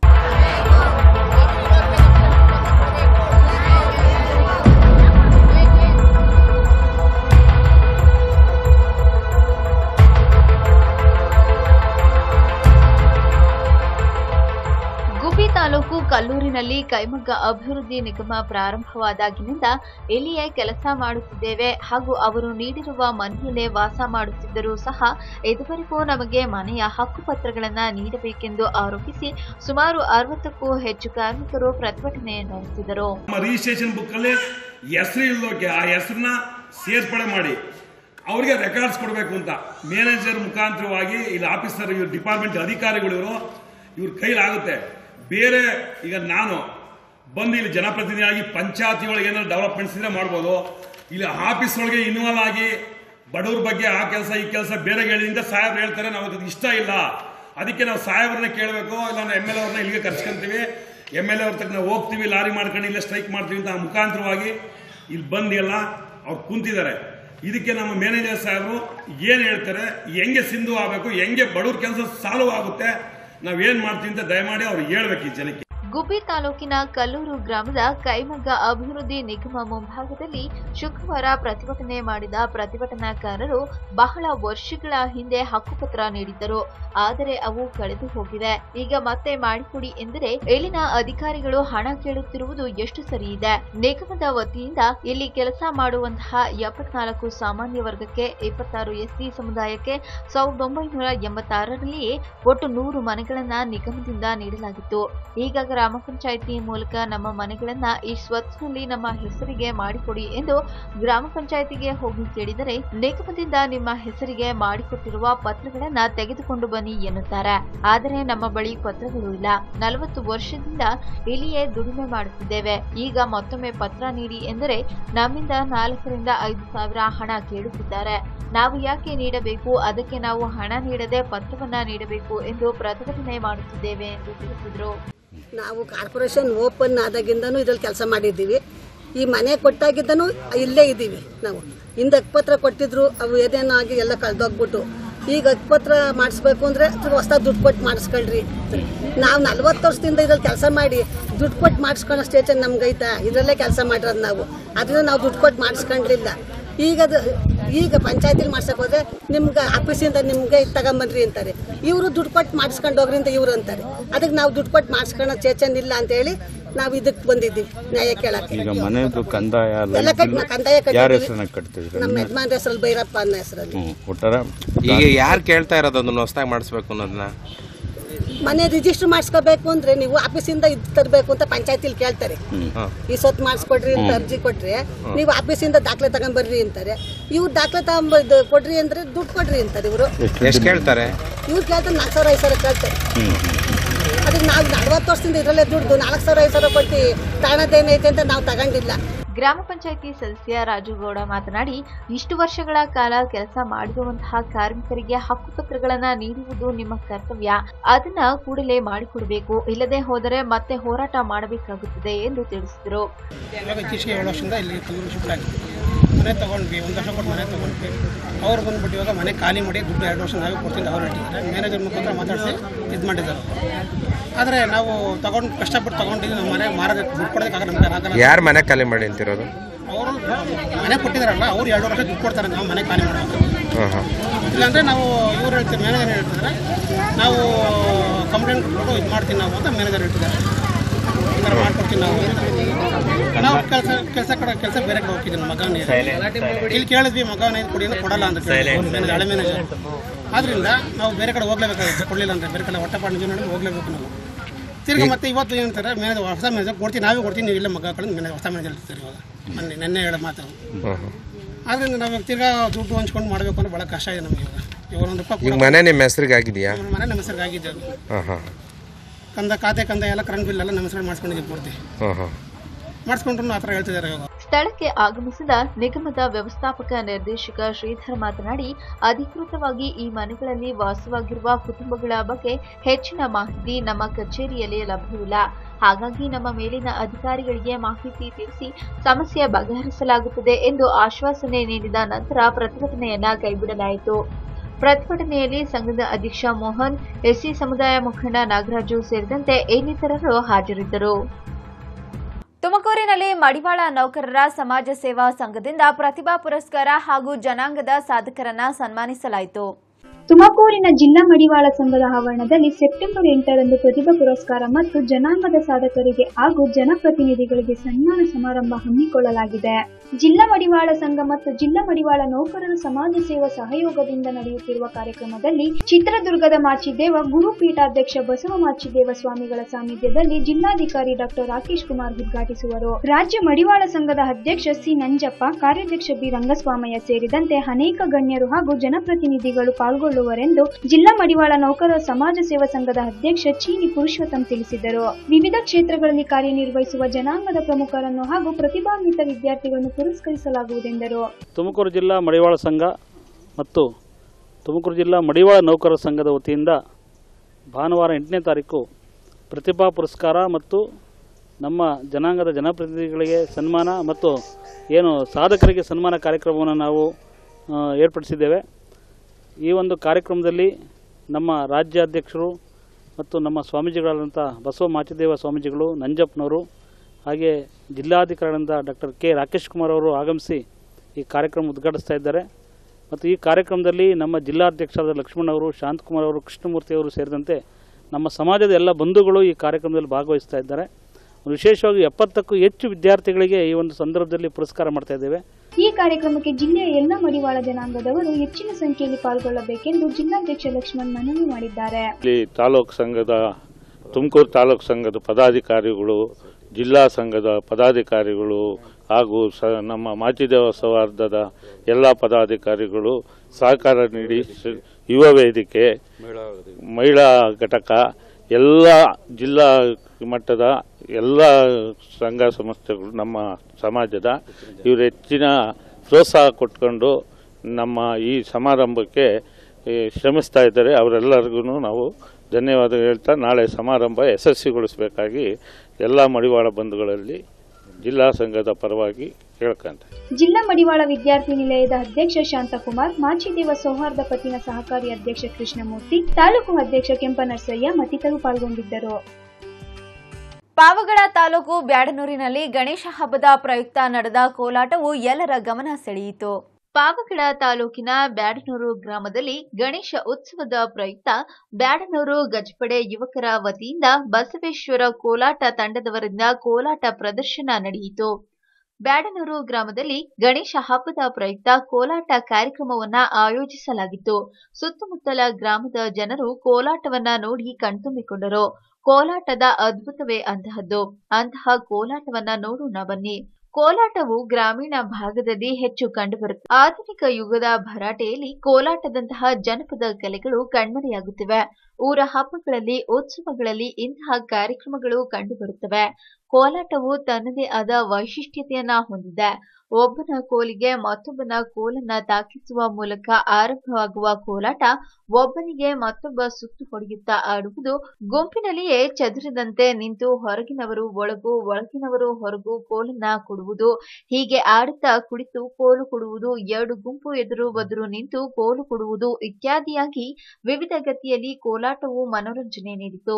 ಗುಬ್ಬಿ ತಾಲೂಕು ಕಲ್ಲೂರಿನಲ್ಲಿ ಕೈಮಗ್ಗ ಅಭಿವೃದ್ಧಿ ನಿಗಮ ಪ್ರಾರಂಭವಾದಾಗಿನಿಂದ ಇಲ್ಲಿಯೇ ಕೆಲಸ ಮಾಡುತ್ತಿದ್ದೇವೆ ಹಾಗೂ ಅವರು ನೀಡಿರುವ ಮನೆಯಲ್ಲೇ ವಾಸ ಮಾಡುತ್ತಿದ್ದರೂ ಸಹ ಇದುವರೆಗೂ ನಮಗೆ ಮನೆಯ ಹಕ್ಕುಪತ್ರಗಳನ್ನು ನೀಡಬೇಕೆಂದು ಆರೋಪಿಸಿ ಸುಮಾರು ಅರವತ್ತಕ್ಕೂ ಹೆಚ್ಚು ಕಾರ್ಮಿಕರು ಪ್ರತಿಭಟನೆ ನಡೆಸಿದರು ನಮ್ಮ ರಿಜಿಸ್ಟ್ರೇಷನ್ ಬುಕ್ಕಲ್ಲಿ ಹೆಸರು ಇಲ್ಲೋಕೆ ಆ ಹೆಸರನ್ನ ಸೇರ್ಪಡೆ ಮಾಡಿ ಅವರಿಗೆ ರೆಕಾರ್ಡ್ಸ್ ಕೊಡಬೇಕು ಅಂತ ಮ್ಯಾನೇಜರ್ ಮುಖಾಂತರವಾಗಿ ಇಲ್ಲಿ ಆಫೀಸರ್ ಇವ್ರ ಡಿಪಾರ್ಟ್ಮೆಂಟ್ ಅಧಿಕಾರಿಗಳು ಇವರು ಇವ್ರ ಕೈಲಾಗುತ್ತೆ ಬೇರೆ ಈಗ ನಾನು ಬಂದು ಇಲ್ಲಿ ಜನಪ್ರತಿನಿಧಿಯಾಗಿ ಪಂಚಾಯತಿ ಒಳಗೆ ಏನಾದ್ರು ಡೆವಲಪ್ಮೆಂಟ್ಸ್ ಇದ್ರೆ ಮಾಡ್ಬೋದು ಇಲ್ಲಿ ಆಫೀಸ್ ಒಳಗೆ ಇನ್ವಾಲ್ವ್ ಆಗಿ ಬಡವ್ರ ಬಗ್ಗೆ ಆ ಕೆಲಸ ಈ ಕೆಲಸ ಬೇರೆ ಹೇಳಿದಿಂದ ಸಾಹೇಬ್ರು ಹೇಳ್ತಾರೆ ನಾವು ಅದು ಇಷ್ಟ ಇಲ್ಲ ಅದಕ್ಕೆ ನಾವು ಸಾಹೇಬ್ರನ್ನ ಕೇಳಬೇಕು ಇಲ್ಲ ನಾವು ಎಮ್ ಎಲ್ ಅವ್ರನ್ನ ಇಲ್ಲಿಗೆ ಕರ್ಸ್ಕೊಂತೀವಿ ಎಮ್ ಎಲ್ ಎ ಅವ್ರ ತಕ್ಕ ನಾವು ಹೋಗ್ತೀವಿ ಲಾರಿ ಮಾಡ್ಕೊಂಡು ಇಲ್ಲೇ ಸ್ಟ್ರೈಕ್ ಮಾಡ್ತೀವಿ ಅಂತ ಮುಖಾಂತರವಾಗಿ ಇಲ್ಲಿ ಬಂದು ಎಲ್ಲ ಅವ್ರು ಕುಂತಿದ್ದಾರೆ ಇದಕ್ಕೆ ನಮ್ಮ ಮ್ಯಾನೇಜರ್ ಸಾಹೇಬರು ಏನು ಹೇಳ್ತಾರೆ ಹೆಂಗೆ ಸಿಂಧು ಆಗಬೇಕು ಹೆಂಗೆ ಬಡವ್ರ ಕೆಲಸ ಸಾಲ್ವ್ ಆಗುತ್ತೆ ನಾವೇನು ಮಾಡ್ತೀವಿ ಅಂತ ದಯಮಾಡಿ ಅವ್ರು ಹೇಳ್ಬೇಕು ಈ ಜನಕ್ಕೆ ಗುಬ್ಬಿ ತಾಲೂಕಿನ ಕಲ್ಲೂರು ಗ್ರಾಮದ ಕೈಮಗ್ಗ ಅಭಿವೃದ್ಧಿ ನಿಗಮ ಮುಂಭಾಗದಲ್ಲಿ ಶುಕ್ರವಾರ ಪ್ರತಿಭಟನೆ ಮಾಡಿದ ಪ್ರತಿಭಟನಾಕಾರರು ಬಹಳ ವರ್ಷಗಳ ಹಿಂದೆ ಹಕ್ಕುಪತ್ರ ನೀಡಿದ್ದರು ಆದರೆ ಅವು ಕಳೆದು ಹೋಗಿವೆ ಈಗ ಮತ್ತೆ ಮಾಡಿಕೊಡಿ ಎಂದರೆ ಇಲ್ಲಿನ ಅಧಿಕಾರಿಗಳು ಹಣ ಕೇಳುತ್ತಿರುವುದು ಎಷ್ಟು ಸರಿ ಇದೆ ನಿಗಮದ ವತಿಯಿಂದ ಇಲ್ಲಿ ಕೆಲಸ ಮಾಡುವಂತಹ ಎಪ್ಪತ್ನಾಲ್ಕು ಸಾಮಾನ್ಯ ವರ್ಗಕ್ಕೆ ಇಪ್ಪತ್ತಾರು ಎಸ್ಸಿ ಸಮುದಾಯಕ್ಕೆ ಸಾವಿರದ ಒಂಬೈನೂರ ಎಂಬತ್ತಾರರಲ್ಲಿಯೇ ಒಟ್ಟು ನೂರು ಮನೆಗಳನ್ನ ನಿಗಮದಿಂದ ನೀಡಲಾಗಿತ್ತು ಈಗ ಗ್ರಾಮ ಪಂಚಾಯಿತಿ ಮೂಲಕ ನಮ್ಮ ಮನೆಗಳನ್ನ ಈ ಸ್ವತ್ನಲ್ಲಿ ನಮ್ಮ ಹೆಸರಿಗೆ ಮಾಡಿಕೊಡಿ ಎಂದು ಗ್ರಾಮ ಪಂಚಾಯಿತಿಗೆ ಹೋಗಿ ಕೇಳಿದರೆ ನಿಗಮದಿಂದ ನಿಮ್ಮ ಹೆಸರಿಗೆ ಮಾಡಿಕೊಟ್ಟಿರುವ ಪತ್ರಗಳನ್ನ ತೆಗೆದುಕೊಂಡು ಬನ್ನಿ ಎನ್ನುತ್ತಾರೆ ಆದರೆ ನಮ್ಮ ಬಳಿ ಪತ್ರಗಳು ಇಲ್ಲ ನಲವತ್ತು ವರ್ಷದಿಂದ ಇಲ್ಲಿಯೇ ದುಡಿಮೆ ಮಾಡುತ್ತಿದ್ದೇವೆ ಈಗ ಮತ್ತೊಮ್ಮೆ ಪತ್ರ ನೀಡಿ ಎಂದರೆ ನಮ್ಮಿಂದ ನಾಲ್ಕರಿಂದ ಐದು ಸಾವಿರ ಹಣ ಕೇಳುತ್ತಿದ್ದಾರೆ ನಾವು ಯಾಕೆ ನೀಡಬೇಕು ಅದಕ್ಕೆ ನಾವು ಹಣ ನೀಡದೆ ಪತ್ರವನ್ನ ನೀಡಬೇಕು ಎಂದು ಪ್ರತಿಭಟನೆ ಮಾಡುತ್ತಿದ್ದೇವೆ ಎಂದು ತಿಳಿಸಿದರು ನಾವು ಕಾರ್ಪೊರೇಷನ್ ಓಪನ್ ಆದಾಗಿಂದನೂ ಇದ್ರಲ್ಲಿ ಕೆಲಸ ಮಾಡಿದ್ದೀವಿ ಈ ಮನೆ ಕೊಟ್ಟಾಗಿದ್ದನೂ ಇಲ್ಲೇ ಇದ್ದೀವಿ ನಾವು ಹಿಂದೆ ಅಕ್ಪತ್ರ ಕೊಟ್ಟಿದ್ರು ಅವು ಏನೇನೋ ಆಗಿ ಎಲ್ಲ ಕಳೆದೋಗ್ಬಿಟ್ಟು ಈಗ ಅಕ್ಪತ್ರ ಮಾಡಿಸ್ಬೇಕು ಅಂದ್ರೆ ಹೊಸ ದುಡ್ಡು ಕೊಟ್ಟು ಮಾಡಿಸ್ಕೊಳ್ರಿ ನಾವು ನಲ್ವತ್ತು ವರ್ಷದಿಂದ ಇದ್ರಲ್ಲಿ ಕೆಲಸ ಮಾಡಿ ದುಡ್ಡು ಕೊಟ್ಟು ಮಾಡಿಸ್ಕೊಳ್ಳೋ ಸ್ಟೇಷನ್ ನಮ್ಗೆ ಐತಾ ಇದರಲ್ಲೇ ಕೆಲಸ ಮಾಡಿರೋದು ನಾವು ಅದರಿಂದ ನಾವು ದುಡ್ಡು ಕೊಟ್ಟು ಮಾಡಿಸ್ಕೊಂಡಿಲ್ಲ ಈಗ ಅದು ಈಗ ಪಂಚಾಯತಿಲಿ ಮಾಡ್ಸಕ್ ಹೋದ್ರೆ ನಿಮ್ಗೆ ಆಫೀಸಿಂದ ನಿಮ್ಗೆ ಇದ್ ತಗೊಂಬನ್ರಿ ಅಂತಾರೆ ಇವರು ದುಡ್ಡು ಕೊಟ್ಟು ಮಾಡಿಸ್ಕೊಂಡು ಹೋಗ್ರಿ ಅಂತ ಇವ್ರು ಅಂತಾರೆ ಅದಕ್ಕೆ ನಾವು ದುಡ್ಡು ಕೊಟ್ಟು ಮಾಡಿಸ್ಕೊಳ್ಳೋ ಚೇಚನ್ ಇಲ್ಲ ಅಂತ ಹೇಳಿ ನಾವು ಇದಕ್ಕೆ ಬಂದಿದ್ದೀವಿ ನ್ಯಾಯ ಕೇಳಕ್ಕೆ ಈಗ ಮನೆದು ಕಂದಾಯ ಎಲ್ಲ ಎಲ್ಲ ಕಟ್ ಕಂದಾಯ ಯಾರ ಕಟ್ಟಿದ್ದೀವಿ. ಹೆಸರನ್ನ ಕಟ್ತಿದ್ರಿ ನಮ್ಮ ಯಜಮಾನ್ರ ಹೆಸರಲ್ಲಿ ಭೈರಪ್ಪ ಅನ್ನೋ ಹೆಸರಲ್ಲಿ ಹ್ಮ್ ಒಟ್ಟಾರೆ ಈಗ ಯಾರು ಕೇಳ್ತಾ ಇರೋದು ಅದನ್ನ ಹೊಸದಾಗಿ ಮಾಡಿಸ್ಬೇಕು ಅನ್ನೋದನ್ನ ಮನೆ ರಿಜಿಸ್ಟರ್ ಮಾಡಿಸ್ಕೋಬೇಕು ಅಂದ್ರೆ ನೀವು ಆಫೀಸಿಂದ ಇದು ತರಬೇಕು ಅಂತ ಪಂಚಾಯತಿಲಿ ಕೇಳ್ತಾರೆ ಈ ಸೊತ್ತು ಮಾಡಿಸ್ಕೊಡ್ರಿ ಅಂತ ಅರ್ಜಿ ಕೊಟ್ರೆ ನೀವು ಆಫೀಸಿಂದ ದಾಖಲೆ ತಗೊಂಬರ್ರಿ ಅಂತಾರೆ ಇವ್ರು ದಾಖಲೆ ತಗೊಂಬ ಇದು ಕೊಡ್ರಿ ಅಂದ್ರೆ ದುಡ್ಡು ಕೊಡ್ರಿ ಅಂತಾರೆ ಇವರು ಎಷ್ಟು ಕೇಳ್ತಾರೆ ಇವ್ರು ಕೇಳ್ತಾರೆ ನಾಲ್ಕು ಸಾವಿರ ಐದು ಸಾವಿರ ಕೇಳ್ತಾರೆ ಅದಕ್ಕೆ ನಾವು ನಲ್ವತ್ತು ವರ್ಷದಿಂದ ಇದರಲ್ಲೇ ದುಡ್ದು ನಾಲ್ಕು ಸಾವಿರ ಐದು ಸಾವಿರ ಕೊಟ್ಟು ತಗೊಳೋದೇನೈತೆ ಅಂತ ನಾವು ತಗೊಂಡಿಲ್ಲ ಗ್ರಾಮ ಪಂಚಾಯಿತಿ ಸದಸ್ಯ ರಾಜುಗೌಡ ಮಾತನಾಡಿ ಇಷ್ಟು ವರ್ಷಗಳ ಕಾಲ ಕೆಲಸ ಮಾಡಿರುವಂತಹ ಕಾರ್ಮಿಕರಿಗೆ ಹಕ್ಕುಪತ್ರಗಳನ್ನ ನೀಡುವುದು ನಿಮ್ಮ ಕರ್ತವ್ಯ ಅದನ್ನ ಕೂಡಲೇ ಮಾಡಿಕೊಡಬೇಕು ಇಲ್ಲದೆ ಹೋದರೆ ಮತ್ತೆ ಹೋರಾಟ ಮಾಡಬೇಕಾಗುತ್ತದೆ ಎಂದು ತಿಳಿಸಿದರು ಇವಾಗ ಇತ್ತೀಚೆಗೆ ಏಳು ವರ್ಷದಿಂದ ಇಲ್ಲಿ ತಗೊಂಡು ಶಿಫ್ಟ್ ಆಗಿ ಮನೆ ತೊಗೊಂಡ್ವಿ ಒಂದು ವರ್ಷ ಕೊಟ್ಟು ಮನೆ ತೊಗೊಂಡ್ವಿ ಅವ್ರು ಬಂದ್ಬಿಟ್ಟು ಇವಾಗ ಮನೆ ಖಾಲಿ ಮಾಡಿ ದುಡ್ಡು ಎರಡು ವರ್ಷ ನಾವೇ ಕೊಡ್ತೀನಿ ಅವ್ರು ಹೇಳ್ತಿದ್ದಾರೆ ಮ್ಯಾನೇಜರ್ ಮುಖಾಂತರ ಮಾತಾಡಿಸಿ ಇದು ಮಾಡಿದ್ದಾರೆ ಆದರೆ ನಾವು ತಗೊಂಡು ಕಷ್ಟಪಟ್ಟು ತೊಗೊಂಡಿದ್ದು ನಮ್ಮ ಮನೆ ಮಾರೋದಕ್ಕೆ ದುಡ್ಡು ಕೊಡೋದಕ್ಕಾಗ ನಮ್ಗೆ ಆಗಲ್ಲ ಯಾರು ಮನೆ ಖಾಲಿ ಮಾಡಿ ಅಂತಿರೋದು ಅವರು ಮನೆ ಕೊಟ್ಟಿದ್ದಾರಲ್ಲ ಅವ್ರು ಎರಡು ವರ್ಷ ದುಡ್ಡು ಕೊಡ್ತಾರೆ ನಾವು ಮನೆ ಖಾಲಿ ಮಾಡಬೇಕು ಹಾಂ ಹಾಂ ಇಲ್ಲಾಂದರೆ ನಾವು ಇವ್ರು ಹೇಳ್ತಾರೆ ಮ್ಯಾನೇಜರ್ ಹೇಳ್ತಿದ್ದಾರೆ ನಾವು ಕಂಪ್ಲೇಂಟ್ ಕೊಟ್ಟು ಇದು ಮಾಡ್ತೀನಿ ನಾವು ಅಂತ ಮ್ಯಾನೇಜರ್ ಹೇಳ್ತಿದ್ದಾರೆ ಈ ಥರ ಮಾಡ್ಕೊಡ್ತೀನಿ ನಾವು ನಾವು ಕೆಲಸ ಕೆಲಸ ಕಡೆ ಕೆಲಸ ಬೇರೆ ಕಡೆ ಹೋಗ್ತಿದ್ವಿ ನಮ್ಮ ಮಗನ ಇಲ್ಲಿ ಕೇಳಿದ್ವಿ ಮಗನ ಇದು ಕೊಡಿ ಅಂದ್ರೆ ಕೊಡಲ್ಲ ಅಂತ ಕೇಳಿದ್ವಿ. ಮ್ಯಾನೇಜರ್ ಹಳೆ ಮ್ಯಾನೇಜರ್ ಆದ್ರಿಂದ ನಾವು ಬೇರೆ ಕಡೆ ಹೋಗ್ಲೇಬೇಕಾಗುತ್ತೆ ಕೊಡಲಿಲ್ಲ ಅಂದ್ರೆ ಬೇರೆ ಕಡೆ ಹೊಟ್ಟೆ ಪಾಡಿನ ಜೀವನ ಹೋಗ್ಲೇಬೇಕು ನಾವು ತಿರ್ಗಿ ಮತ್ತೆ ಇವತ್ತು ಏನಂತಾರೆ ಮ್ಯಾನೇಜರ್ ಹೊಸ ಮ್ಯಾನೇಜರ್ ಕೊಡ್ತೀವಿ ನಾವೇ ಕೊಡ್ತೀವಿ ನೀವು ಇಲ್ಲೇ ಮಗ ಕಡೆ ಮ್ಯಾನೇಜರ್ ಹೊಸ ಮ್ಯಾನೇಜರ್ ಇರ್ತಾರೆ ಇವಾಗ ಮೊನ್ನೆ ನೆನ್ನೆ ಹೇಳೋ ಮಾತು ಹಾಂ ಹಾಂ ಆದ್ರಿಂದ ನಾವು ಇವಾಗ ತಿರ್ಗಾ ದುಡ್ಡು ಹಂಚ್ಕೊಂಡು ಮಾಡಬೇಕು ಅಂದ್ರೆ ಭಾಳ ಕಷ್ಟ ಇದೆ ನಮಗೆ ಇವಾಗ ಇವಾಗ ಒಂದು ರೂಪಾಯಿ ಈಗ ಮನೆ ನಿಮ್ಮ ಹೆಸ್ರಿಗೆ ಆಗಿದೆಯಾ ಕೊಡೋ- ಮನೆ ನಮ್ಮ ಹೆಸರಿಗೆ ಆಗಿದೆ ಅದು ಹಾಂ ಹಾಂ ಕಂದ ಖಾತೆ ಕಂದ ಎಲ್ಲ ಕರೆಂಟ್ ಬಿಲ್ ಎಲ್ಲ ನಮ್ಮ ಹೆಸರು ಮಾಡಿಸ್ಕೊಂಡಿದ್ದೀವಿ ಪೂರ್ತಿ ಹಾಂ ಹಾಂ ಮಾಡಿಸ್ಕೊಂಡ್ರು ಆ ಥರ ಹೇಳ್ತಿದ್ದಾರೆ ಇವಾಗ ಸ್ಥಳಕ್ಕೆ ಆಗಮಿಸಿದ ನಿಗಮದ ವ್ಯವಸ್ಥಾಪಕ ನಿರ್ದೇಶಕ ಶ್ರೀಧರ್ ಮಾತನಾಡಿ ಅಧಿಕೃತವಾಗಿ ಈ ಮನೆಗಳಲ್ಲಿ ವಾಸವಾಗಿರುವ ಕುಟುಂಬಗಳ ಬಗ್ಗೆ ಹೆಚ್ಚಿನ ಮಾಹಿತಿ ನಮ್ಮ ಕಚೇರಿಯಲ್ಲಿ ಲಭ್ಯವಿಲ್ಲ ಹಾಗಾಗಿ ನಮ್ಮ ಮೇಲಿನ ಅಧಿಕಾರಿಗಳಿಗೆ ಮಾಹಿತಿ ತಿಳಿಸಿ ಸಮಸ್ಯೆ ಬಗೆಹರಿಸಲಾಗುತ್ತದೆ ಎಂದು ಆಶ್ವಾಸನೆ ನೀಡಿದ ನಂತರ ಪ್ರತಿಭಟನೆಯನ್ನ ಕೈಬಿಡಲಾಯಿತು ಪ್ರತಿಭಟನೆಯಲ್ಲಿ ಸಂಘದ ಅಧ್ಯಕ್ಷ ಮೋಹನ್ ಎಸ್ಸಿ ಸಮುದಾಯ ಮುಖಂಡ ನಾಗರಾಜು ಸೇರಿದಂತೆ ಇನ್ನಿತರರು ಹಾಜರಿದ್ದರು ತುಮಕೂರಿನಲ್ಲಿ ಮಡಿವಾಳ ನೌಕರರ ಸಮಾಜ ಸೇವಾ ಸಂಘದಿಂದ ಪ್ರತಿಭಾ ಪುರಸ್ಕಾರ ಹಾಗೂ ಜನಾಂಗದ ಸಾಧಕರನ್ನ ಸನ್ಮಾನಿಸಲಾಯಿತು ತುಮಕೂರಿನ ಜಿಲ್ಲಾ ಮಡಿವಾಳ ಸಂಘದ ಆವರಣದಲ್ಲಿ ಸೆಪ್ಟೆಂಬರ್ ಎಂಟರಂದು ಪ್ರತಿಭಾ ಪುರಸ್ಕಾರ ಮತ್ತು ಜನಾಂಗದ ಸಾಧಕರಿಗೆ ಹಾಗೂ ಜನಪ್ರತಿನಿಧಿಗಳಿಗೆ ಸನ್ಮಾನ ಸಮಾರಂಭ ಹಮ್ಮಿಕೊಳ್ಳಲಾಗಿದೆ ಜಿಲ್ಲಾ ಮಡಿವಾಳ ಸಂಘ ಮತ್ತು ಜಿಲ್ಲಾ ಮಡಿವಾಳ ನೌಕರರ ಸಮಾಜ ಸೇವಾ ಸಹಯೋಗದಿಂದ ನಡೆಯುತ್ತಿರುವ ಕಾರ್ಯಕ್ರಮದಲ್ಲಿ ಚಿತ್ರದುರ್ಗದ ಮಾಚಿದೇವ ಗುರುಪೀಠಾಧ್ಯಕ್ಷ ಬಸವ ಮಾಚಿದೇವ ಸ್ವಾಮಿಗಳ ಸಾನ್ನಿಧ್ಯದಲ್ಲಿ ಜಿಲ್ಲಾಧಿಕಾರಿ ಡಾಕ್ಟರ್ ರಾಕೇಶ್ ಕುಮಾರ್ ಉದ್ಘಾಟಿಸುವರು ರಾಜ್ಯ ಮಡಿವಾಳ ಸಂಘದ ಅಧ್ಯಕ್ಷ ಸಿ ನಂಜಪ್ಪ ಕಾರ್ಯಾಧ್ಯಕ್ಷ ಬಿ ರಂಗಸ್ವಾಮಯ್ಯ ಸೇರಿದಂತೆ ಅನೇಕ ಗಣ್ಯರು ಹಾಗೂ ಜನಪ್ರತಿನಿಧಿಗಳು ಪಾಲ್ಗೊಳ್ಳುವರೆಂದು ಜಿಲ್ಲಾ ಮಡಿವಾಳ ನೌಕರರ ಸಮಾಜ ಸೇವಾ ಸಂಘದ ಅಧ್ಯಕ್ಷ ಚೀನಿ ಪುರುಷೋತ್ತಮ್ ತಿಳಿಸಿದರು ವಿವಿಧ ಕ್ಷೇತ್ರಗಳಲ್ಲಿ ಕಾರ್ಯನಿರ್ವಹಿಸುವ ಜನಾಂಗದ ಪ್ರಮುಖರನ್ನು ಹಾಗೂ ಪ್ರತಿಭಾನ್ವಿತ ವಿದ್ಯಾರ್ಥಿಗಳನ್ನು ಪುರಸ್ಕರಿಸಲಾಗುವುದೆಂದರು ತುಮಕೂರು ಜಿಲ್ಲಾ ಮಡಿವಾಳ ಸಂಘ ಮತ್ತು ತುಮಕೂರು ಜಿಲ್ಲಾ ಮಡಿವಾಳ ನೌಕರರ ಸಂಘದ ವತಿಯಿಂದ ಭಾನುವಾರ ಎಂಟನೇ ತಾರೀಕು ಪ್ರತಿಭಾ ಪುರಸ್ಕಾರ ಮತ್ತು ನಮ್ಮ ಜನಾಂಗದ ಜನಪ್ರತಿನಿಧಿಗಳಿಗೆ ಸನ್ಮಾನ ಮತ್ತು ಏನು ಸಾಧಕರಿಗೆ ಸನ್ಮಾನ ಕಾರ್ಯಕ್ರಮವನ್ನು ನಾವು ಆ, ಏರ್ಪಡಿಸಿದ್ದೇವೆ ಈ ಒಂದು ಕಾರ್ಯಕ್ರಮದಲ್ಲಿ ನಮ್ಮ ರಾಜ್ಯಾಧ್ಯಕ್ಷರು ಮತ್ತು ನಮ್ಮ ಸ್ವಾಮೀಜಿಗಳಾದಂಥ ಬಸವ ಮಾಚಿದೇವ ಸ್ವಾಮೀಜಿಗಳು ನಂಜಪ್ಪನವರು ಹಾಗೆ ಜಿಲ್ಲಾಧಿಕಾರಿಗಳಿಂದ ಡಾಕ್ಟರ್ ಕೆ ರಾಕೇಶ್ ಕುಮಾರ್ ಅವರು ಆಗಮಿಸಿ ಈ ಕಾರ್ಯಕ್ರಮ ಉದ್ಘಾಟಿಸ್ತಾ ಇದ್ದಾರೆ ಮತ್ತು ಈ ಕಾರ್ಯಕ್ರಮದಲ್ಲಿ ನಮ್ಮ ಜಿಲ್ಲಾಧ್ಯಕ್ಷರಾದ ಲಕ್ಷ್ಮಣ್ ಅವರು ಶಾಂತಕುಮಾರ್ ಅವರು ಕೃಷ್ಣಮೂರ್ತಿ ಅವರು ಸೇರಿದಂತೆ ನಮ್ಮ ಸಮಾಜದ ಎಲ್ಲ ಬಂಧುಗಳು ಈ ಕಾರ್ಯಕ್ರಮದಲ್ಲಿ ಭಾಗವಹಿಸ್ತಾ ಇದ್ದಾರೆ ವಿಶೇಷವಾಗಿ ಎಪ್ಪತ್ತಕ್ಕೂ ಹೆಚ್ಚು ವಿದ್ಯಾರ್ಥಿಗಳಿಗೆ ಈ ಒಂದು ಸಂದರ್ಭದಲ್ಲಿ ಪುರಸ್ಕಾರ ಮಾಡ್ತಾ ಇದ್ದೇವೆ ಈ ಕಾರ್ಯಕ್ರಮಕ್ಕೆ ಜಿಲ್ಲೆಯ ಎಲ್ಲ ಮಡಿವಾಳ ಜನಾಂಗದವರು ಹೆಚ್ಚಿನ ಸಂಖ್ಯೆಯಲ್ಲಿ ಪಾಲ್ಗೊಳ್ಳಬೇಕೆಂದು ಜಿಲ್ಲಾಧ್ಯಕ್ಷ ಲಕ್ಷ್ಮಣ್ ಮನವಿ ಮಾಡಿದ್ದಾರೆ ಇಲ್ಲಿ ತಾಲೂಕು ಸಂಘದ ತುಮಕೂರು ತಾಲೂಕು ಸಂಘದ ಪದಾಧಿಕಾರಿಗಳು ಜಿಲ್ಲಾ ಸಂಘದ ಪದಾಧಿಕಾರಿಗಳು ಹಾಗೂ ಸ ನಮ್ಮ ಮಾಚಿದೇವ ಸೌಹಾರ್ದದ ಎಲ್ಲ ಪದಾಧಿಕಾರಿಗಳು ಸಹಕಾರ ನೀಡಿ ಸ- ಯುವ ವೇದಿಕೆ ಮಹಿಳಾ ಘಟಕ ಎಲ್ಲ ಜಿಲ್ಲಾ ಮಟ್ಟದ ಎಲ್ಲ ಸಂಘ ಸಂಸ್ಥೆಗಳು ನಮ್ಮ ಸಮಾಜದ ಇವರು ಹೆಚ್ಚಿನ ಪ್ರೋತ್ಸಾಹ ಕೊಟ್ಕೊಂಡು ನಮ್ಮ ಈ ಸಮಾರಂಭಕ್ಕೆ ಈ, ಶ್ರಮಿಸ್ತಾ ಇದ್ದಾರೆ ಅವರೆಲ್ಲರಿಗೂ ನಾವು ಧನ್ಯವಾದ ಹೇಳ್ತಾ ನಾಳೆ ಸಮಾರಂಭ ಯಶಸ್ವಿಗೊಳಿಸಬೇಕಾಗಿ ಎಲ್ಲ ಮಡಿವಾಳ ಬಂಧುಗಳಲ್ಲಿ ಜಿಲ್ಲಾ ಸಂಘದ ಪರವಾಗಿ ಕೇಳ್ಕೊಂತೆ ಜಿಲ್ಲಾ ಮಡಿವಾಳ ವಿದ್ಯಾರ್ಥಿ ನಿಲಯದ ಅಧ್ಯಕ್ಷ ಶಾಂತಕುಮಾರ್ ಮಾಚಿದೇವ ಸೌಹಾರ್ದ ಪತ್ತಿನ ಸಹಕಾರಿ ಅಧ್ಯಕ್ಷ ಕೃಷ್ಣಮೂರ್ತಿ ತಾಲೂಕು ಅಧ್ಯಕ್ಷ ಕೆಂಪನರಸಯ್ಯ ಮತ್ತಿತರರು ಪಾಲ್ಗೊಂಡಿದ್ದರು ಪಾವಗಡ ತಾಲೂಕು ಬ್ಯಾಡನೂರಿನಲ್ಲಿ ಗಣೇಶ ಹಬ್ಬದ ಪ್ರಯುಕ್ತ ನಡೆದ ಕೋಲಾಟವು ಎಲ್ಲರ ಗಮನ ಸೆಳೆಯಿತು ಪಾವಗಡ ತಾಲೂಕಿನ ಬ್ಯಾಡನೂರು ಗ್ರಾಮದಲ್ಲಿ ಗಣೇಶ ಉತ್ಸವದ ಪ್ರಯುಕ್ತ ಬ್ಯಾಡನೂರು ಗಜಪಡೆ ಯುವಕರ ವತಿಯಿಂದ ಬಸವೇಶ್ವರ ಕೋಲಾಟ ತಂಡದವರಿಂದ ಕೋಲಾಟ ಪ್ರದರ್ಶನ ನಡೆಯಿತು ಬ್ಯಾಡನೂರು ಗ್ರಾಮದಲ್ಲಿ ಗಣೇಶ ಹಬ್ಬದ ಪ್ರಯುಕ್ತ ಕೋಲಾಟ ಕಾರ್ಯಕ್ರಮವನ್ನ ಆಯೋಜಿಸಲಾಗಿತ್ತು ಸುತ್ತಮುತ್ತಲ ಗ್ರಾಮದ ಜನರು ಕೋಲಾಟವನ್ನ ನೋಡಿ ಕಣ್ತುಂಬಿಕೊಂಡರು ಕೋಲಾಟದ ಅದ್ಭುತವೇ ಅಂತಹದ್ದು ಅಂತಹ ಕೋಲಾಟವನ್ನ ನೋಡೋಣ ಬನ್ನಿ ಕೋಲಾಟವು ಗ್ರಾಮೀಣ ಭಾಗದಲ್ಲಿ ಹೆಚ್ಚು ಕಂಡುಬರುತ್ತದೆ ಆಧುನಿಕ ಯುಗದ ಭರಾಟೆಯಲ್ಲಿ ಕೋಲಾಟದಂತಹ ಜನಪದ ಕಲೆಗಳು ಕಣ್ಮರೆಯಾಗುತ್ತಿವೆ ಊರ ಹಬ್ಬಗಳಲ್ಲಿ ಉತ್ಸವಗಳಲ್ಲಿ ಇಂತಹ ಕಾರ್ಯಕ್ರಮಗಳು ಕಂಡುಬರುತ್ತವೆ ಕೋಲಾಟವು ತನ್ನದೇ ಆದ ವೈಶಿಷ್ಟ್ಯತೆಯನ್ನ ಹೊಂದಿದೆ ಒಬ್ಬನ ಕೋಲಿಗೆ ಮತ್ತೊಬ್ಬನ ಕೋಲನ್ನ ತಾಕಿಸುವ ಮೂಲಕ ಆರಂಭವಾಗುವ ಕೋಲಾಟ ಒಬ್ಬನಿಗೆ ಮತ್ತೊಬ್ಬ ಸುತ್ತು ಹೊಡೆಯುತ್ತಾ ಆಡುವುದು ಗುಂಪಿನಲ್ಲಿಯೇ ಚದುರಿದಂತೆ ನಿಂತು ಹೊರಗಿನವರು ಒಳಗೂ ಒಳಗಿನವರು ಹೊರಗೂ ಕೋಲನ್ನ ಕೊಡುವುದು ಹೀಗೆ ಆಡುತ್ತಾ ಕುಳಿತು ಕೋಲು ಕೊಡುವುದು ಎರಡು ಗುಂಪು ಎದುರು ಬದುರು ನಿಂತು ಕೋಲು ಕೊಡುವುದು ಇತ್ಯಾದಿಯಾಗಿ ವಿವಿಧ ಗತಿಯಲ್ಲಿ ಕೋಲಾಟವು ಮನೋರಂಜನೆ ನೀಡಿತು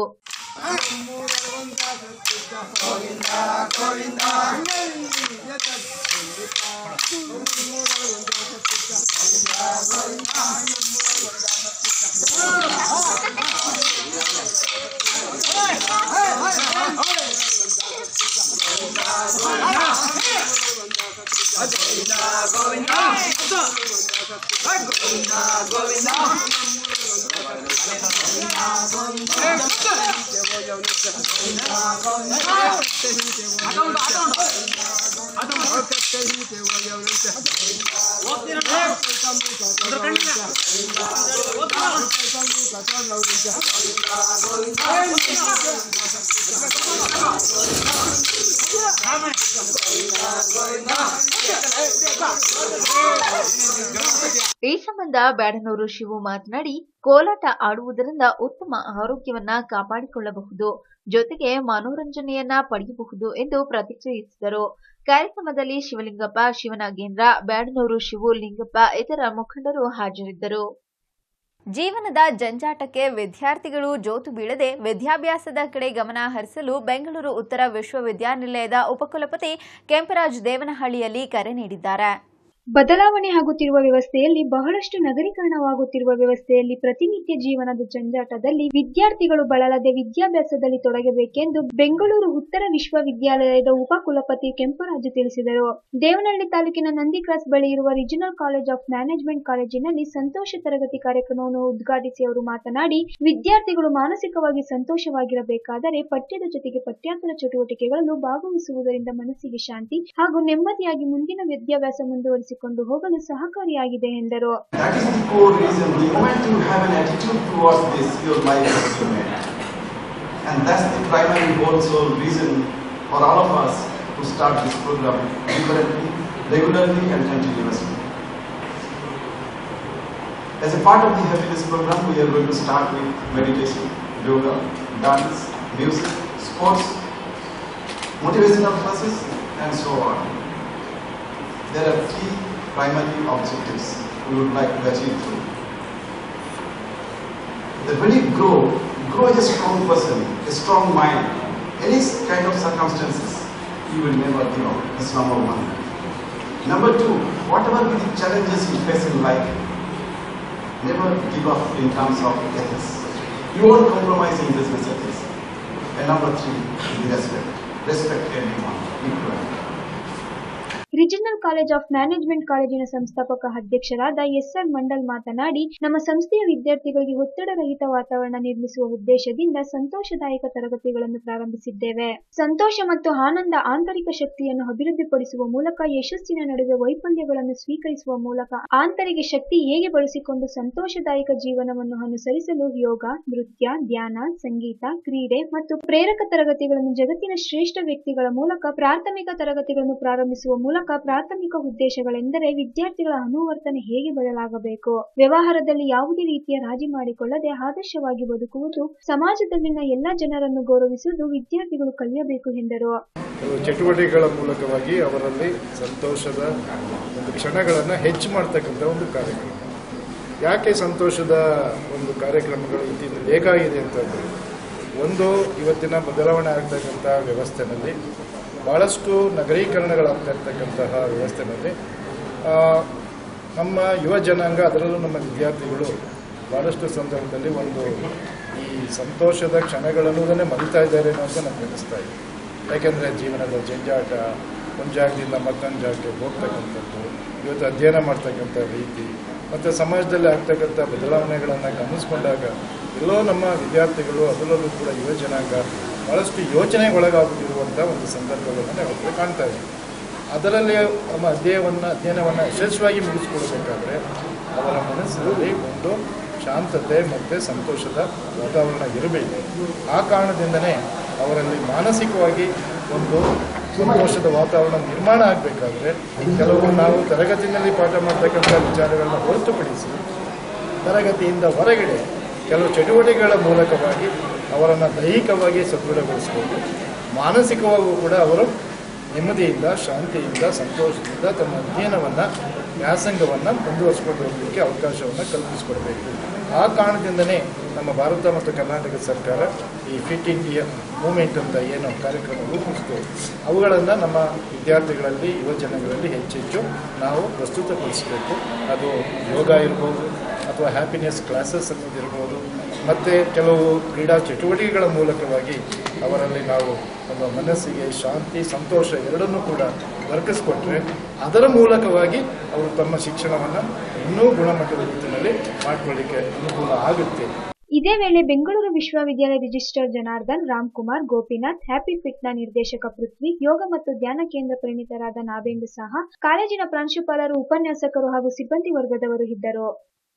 ಈ ಸಂಬಂಧ ಬ್ಯಾಡನೂರು ಶಿವು ಮಾತನಾಡಿ ಕೋಲಾಟ ಆಡುವುದರಿಂದ ಉತ್ತಮ ಆರೋಗ್ಯವನ್ನ ಕಾಪಾಡಿಕೊಳ್ಳಬಹುದು ಜೊತೆಗೆ ಮನೋರಂಜನೆಯನ್ನ ಪಡೆಯಬಹುದು ಎಂದು ಪ್ರತಿಕ್ರಿಯಿಸಿದರು ಕಾರ್ಯಕ್ರಮದಲ್ಲಿ ಶಿವಲಿಂಗಪ್ಪ ಶಿವನಾಗೇಂದ್ರ ಬ್ಯಾಡನೂರು ಶಿವು ಲಿಂಗಪ್ಪ ಇತರ ಮುಖಂಡರು ಹಾಜರಿದ್ದರು ಜೀವನದ ಜಂಜಾಟಕ್ಕೆ ವಿದ್ಯಾರ್ಥಿಗಳು ಜೋತು ಬೀಳದೆ ವಿದ್ಯಾಭ್ಯಾಸದ ಕಡೆ ಗಮನ ಹರಿಸಲು ಬೆಂಗಳೂರು ಉತ್ತರ ವಿಶ್ವವಿದ್ಯಾನಿಲಯದ ಉಪಕುಲಪತಿ ಕೆಂಪರಾಜ್ ದೇವನಹಳ್ಳಿಯಲ್ಲಿ ಕರೆ ನೀಡಿದ್ದಾರೆ ಬದಲಾವಣೆ ಆಗುತ್ತಿರುವ ವ್ಯವಸ್ಥೆಯಲ್ಲಿ ಬಹಳಷ್ಟು ನಗರೀಕರಣವಾಗುತ್ತಿರುವ ವ್ಯವಸ್ಥೆಯಲ್ಲಿ ಪ್ರತಿನಿತ್ಯ ಜೀವನದ ಜಂಜಾಟದಲ್ಲಿ ವಿದ್ಯಾರ್ಥಿಗಳು ಬಳಲದೆ ವಿದ್ಯಾಭ್ಯಾಸದಲ್ಲಿ ತೊಡಗಬೇಕೆಂದು ಬೆಂಗಳೂರು ಉತ್ತರ ವಿಶ್ವವಿದ್ಯಾಲಯದ ಉಪಕುಲಪತಿ ಕೆಂಪರಾಜು ತಿಳಿಸಿದರು ದೇವನಹಳ್ಳಿ ತಾಲೂಕಿನ ನಂದಿ ಕ್ರಾಸ್ ಬಳಿ ಇರುವ ರಿಜಿನಲ್ ಕಾಲೇಜ್ ಆಫ್ ಮ್ಯಾನೇಜ್ಮೆಂಟ್ ಕಾಲೇಜಿನಲ್ಲಿ ಸಂತೋಷ ತರಗತಿ ಕಾರ್ಯಕ್ರಮವನ್ನು ಉದ್ಘಾಟಿಸಿ ಅವರು ಮಾತನಾಡಿ ವಿದ್ಯಾರ್ಥಿಗಳು ಮಾನಸಿಕವಾಗಿ ಸಂತೋಷವಾಗಿರಬೇಕಾದರೆ ಪಠ್ಯದ ಜೊತೆಗೆ ಪಠ್ಯೇತರ ಚಟುವಟಿಕೆಗಳಲ್ಲೂ ಭಾಗವಹಿಸುವುದರಿಂದ ಮನಸ್ಸಿಗೆ ಶಾಂತಿ ಹಾಗೂ ನೆಮ್ಮದಿಯಾಗಿ ಮುಂದಿನ ವಿದ್ಯಾಭ್ಯಾಸ ಮುಂದುವರಿಸಿಕೊಂಡು ಹೋಗಲು ಸಹಕಾರಿಯಾಗಿದೆ ಎಂದರು That is the core reason. The moment you have an attitude towards this, your life is human. And that's the primary whole soul reason for all of us to start this program differently, regularly and continuously. As a part of the happiness program, we are going to start with meditation, yoga, dance, music, sports, motivational classes, and so on. There are three primary objectives we would like to achieve through. The when you grow, grow as a strong person, a strong mind, any kind of circumstances, you will never give up. That's number one. Number two, whatever be the challenges you face in life, never give up in terms of ethics. You won't compromise in business ethics. And number three, the respect. Respect everyone equally. Regional college of management ಕಾಲೇಜಿನ ಸಂಸ್ಥಾಪಕ ಅಧ್ಯಕ್ಷರಾದ ಎಸ್ ಆರ್ ಮಂಡಲ್ ಮಾತನಾಡಿ ನಮ್ಮ ಸಂಸ್ಥೆಯ ವಿದ್ಯಾರ್ಥಿಗಳಿಗೆ ಒತ್ತಡರಹಿತ ವಾತಾವರಣ ನಿರ್ಮಿಸುವ ಉದ್ದೇಶದಿಂದ ಸಂತೋಷದಾಯಕ ತರಗತಿಗಳನ್ನು ಪ್ರಾರಂಭಿಸಿದ್ದೇವೆ ಸಂತೋಷ ಮತ್ತು ಆನಂದ ಆಂತರಿಕ ಶಕ್ತಿಯನ್ನು ಅಭಿವೃದ್ಧಿಪಡಿಸುವ ಮೂಲಕ ಯಶಸ್ಸಿನ ನಡುವೆ ವೈಫಲ್ಯಗಳನ್ನು ಸ್ವೀಕರಿಸುವ ಮೂಲಕ ಆಂತರಿಕ ಶಕ್ತಿ ಹೇಗೆ ಬಳಸಿಕೊಂಡು ಸಂತೋಷದಾಯಕ ಜೀವನವನ್ನು ಅನುಸರಿಸಲು ಯೋಗ ನೃತ್ಯ ಧ್ಯಾನ ಸಂಗೀತ ಕ್ರೀಡೆ ಮತ್ತು ಪ್ರೇರಕ ತರಗತಿಗಳನ್ನು ಜಗತ್ತಿನ ಶ್ರೇಷ್ಠ ವ್ಯಕ್ತಿಗಳ ಮೂಲಕ ಪ್ರಾಥಮಿಕ ತರಗತಿಗಳನ್ನು ಪ್ರಾರಂಭಿಸುವ ಮೂಲಕ ಪ್ರಾಥಮಿಕ ಉದ್ದೇಶಗಳೆಂದರೆ ವಿದ್ಯಾರ್ಥಿಗಳ ಅನುವರ್ತನೆ ಹೇಗೆ ಬದಲಾಗಬೇಕು ವ್ಯವಹಾರದಲ್ಲಿ ಯಾವುದೇ ರೀತಿಯ ರಾಜಿ ಮಾಡಿಕೊಳ್ಳದೆ ಆದರ್ಶವಾಗಿ ಬದುಕುವುದು ಸಮಾಜದಲ್ಲಿನ ಎಲ್ಲ ಜನರನ್ನು ಗೌರವಿಸುವುದು ವಿದ್ಯಾರ್ಥಿಗಳು ಕಲಿಯಬೇಕು ಎಂದರು ಕೆಲವು ಚಟುವಟಿಕೆಗಳ ಮೂಲಕವಾಗಿ ಅವರಲ್ಲಿ ಸಂತೋಷದ ಒಂದು ಕ್ಷಣಗಳನ್ನು ಹೆಚ್ಚು ಮಾಡ್ತಕ್ಕಂಥ ಒಂದು ಕಾರ್ಯಕ್ರಮ ಯಾಕೆ ಸಂತೋಷದ ಒಂದು ಕಾರ್ಯಕ್ರಮಗಳು ಇತ್ತೀಚೆಗೆ ಬೇಕಾಗಿದೆ ಅಂತಂದರೆ ಒಂದು ಇವತ್ತಿನ ಬದಲಾವಣೆ ಆಗ್ತಕ್ಕಂಥ ವ್ಯವಸ್ಥೆನಲ್ಲಿ ಭಾಳಷ್ಟು ನಗರೀಕರಣಗಳಾಗ್ತಾ ಇರ್ತಕ್ಕಂತಹ ವ್ಯವಸ್ಥೆನಲ್ಲಿ ಆ, ನಮ್ಮ ಯುವ ಜನಾಂಗ ಅದರಲ್ಲೂ ನಮ್ಮ ವಿದ್ಯಾರ್ಥಿಗಳು ಭಾಳಷ್ಟು ಸಂದರ್ಭದಲ್ಲಿ ಒಂದು ಈ ಸಂತೋಷದ ಕ್ಷಣಗಳನ್ನುವುದನ್ನೇ ಮರಿತಾ ಇದ್ದಾರೆ ಅನ್ನೋ ಅಂತ ನಮ್ಗೆ ಅನಿಸ್ತಾ ಇದೆ ಯಾಕೆಂದರೆ ಜೀವನದ ಜಂಜಾಟ ಒಂದು ಜಾಗದಿಂದ ಮತ್ತೊಂದು ಜಾಗಕ್ಕೆ ಹೋಗ್ತಕ್ಕಂಥದ್ದು ಇವತ್ತು ಅಧ್ಯಯನ ಮಾಡ್ತಕ್ಕಂಥ ರೀತಿ ಮತ್ತು ಸಮಾಜದಲ್ಲಿ ಆಗ್ತಕ್ಕಂಥ ಬದಲಾವಣೆಗಳನ್ನು ಗಮನಿಸ್ಕೊಂಡಾಗ ಎಲ್ಲೋ ನಮ್ಮ ವಿದ್ಯಾರ್ಥಿಗಳು ಅದರಲ್ಲೂ ಕೂಡ ಯುವ ಜನಾಂಗ ಭಾಳಷ್ಟು ಯೋಚನೆಗೊಳಗಾಗುತ್ತಿರುವಂಥ ಒಂದು ಸಂದರ್ಭಗಳನ್ನು ನಾವು ಕಾಣ್ತಾ ಇದ್ದೀವಿ ಅದರಲ್ಲಿ ನಮ್ಮ ಅಧ್ಯಯನವನ್ನು ಅಧ್ಯಯನವನ್ನು ಯಶಸ್ವಿಯಾಗಿ ಮುಗಿಸ್ಕೊಳ್ಬೇಕಾದ್ರೆ ಅವರ ಮನಸ್ಸಿನಲ್ಲಿ ಒಂದು ಶಾಂತತೆ ಮತ್ತು ಸಂತೋಷದ ವಾತಾವರಣ ಇರಬೇಕು ಆ ಕಾರಣದಿಂದನೇ ಅವರಲ್ಲಿ ಮಾನಸಿಕವಾಗಿ ಒಂದು ಸಂತೋಷದ ವಾತಾವರಣ ನಿರ್ಮಾಣ ಆಗಬೇಕಾದ್ರೆ ಕೆಲವು ನಾವು ತರಗತಿಯಲ್ಲಿ ಪಾಠ ಮಾಡ್ತಕ್ಕಂಥ ವಿಚಾರಗಳನ್ನ ಹೊರತುಪಡಿಸಿ ತರಗತಿಯಿಂದ ಹೊರಗಡೆ ಕೆಲವು ಚಟುವಟಿಕೆಗಳ ಮೂಲಕವಾಗಿ ಅವರನ್ನು ದೈಹಿಕವಾಗಿ ಸದೃಢಗೊಳಿಸ್ಬೋದು ಮಾನಸಿಕವಾಗೂ ಕೂಡ ಅವರು ನೆಮ್ಮದಿಯಿಂದ ಶಾಂತಿಯಿಂದ ಸಂತೋಷದಿಂದ ತಮ್ಮ ಅಧ್ಯಯನವನ್ನು ವ್ಯಾಸಂಗವನ್ನು ಮುಂದುವರಿಸ್ಕೊಂಡು ಹೋಗಲಿಕ್ಕೆ ಅವಕಾಶವನ್ನು ಕಲ್ಪಿಸಿಕೊಡಬೇಕು ಆ ಕಾರಣದಿಂದನೇ ನಮ್ಮ ಭಾರತ ಮತ್ತು ಕರ್ನಾಟಕ ಸರ್ಕಾರ ಈ ಫಿಟ್ ಇಂಡಿಯಾ ಮೂಮೆಂಟ್ ಅಂತ ಏನು ಕಾರ್ಯಕ್ರಮ ರೂಪಿಸಿತು ಅವುಗಳನ್ನು ನಮ್ಮ ವಿದ್ಯಾರ್ಥಿಗಳಲ್ಲಿ ಯುವ ಜನಗಳಲ್ಲಿ ಹೆಚ್ಚೆಚ್ಚು ನಾವು ಪ್ರಸ್ತುತಪಡಿಸಬೇಕು ಅದು ಯೋಗ ಇರ್ಬೋದು ಅಥವಾ ಹ್ಯಾಪಿನೆಸ್ ಕ್ಲಾಸಸ್ ಅನ್ನೋದಿರ್ಬೋದು ಮತ್ತು ಕೆಲವು ಕ್ರೀಡಾ ಚಟುವಟಿಕೆಗಳ ಮೂಲಕವಾಗಿ ಅವರಲ್ಲಿ ನಾವು ನಮ್ಮ ಮನಸ್ಸಿಗೆ ಶಾಂತಿ ಸಂತೋಷ ಎರಡನ್ನೂ ಕೂಡ ದೊರಕಿಸ್ಕೊಟ್ರೆ ಅದರ ಮೂಲಕವಾಗಿ ಅವರು ತಮ್ಮ ಶಿಕ್ಷಣವನ್ನು ಇನ್ನೂ ಗುಣಮಟ್ಟದ ರೀತಿಯಲ್ಲಿ ಮಾಡಿಕೊಳ್ಳಿಕ್ಕೆ ಅನುಕೂಲ ಆಗುತ್ತೆ ಇದೇ ವೇಳೆ ಬೆಂಗಳೂರು ವಿಶ್ವವಿದ್ಯಾಲಯ ರಿಜಿಸ್ಟ್ರಾರ್ ಜನಾರ್ದನ್ ರಾಮ್ಕುಮಾರ್ ಗೋಪಿನಾಥ್ ಹ್ಯಾಪಿ ಫಿಟ್ನ ನಿರ್ದೇಶಕ ಪೃಥ್ವಿ ಯೋಗ ಮತ್ತು ಧ್ಯಾನ ಕೇಂದ್ರ ಪರಿಣಿತರಾದ ನಾಬೇಂದು ಸಹ ಕಾಲೇಜಿನ ಪ್ರಾಂಶುಪಾಲರು ಉಪನ್ಯಾಸಕರು ಹಾಗೂ ಸಿಬ್ಬಂದಿ ವರ್ಗದವರು ಇದ್ದರು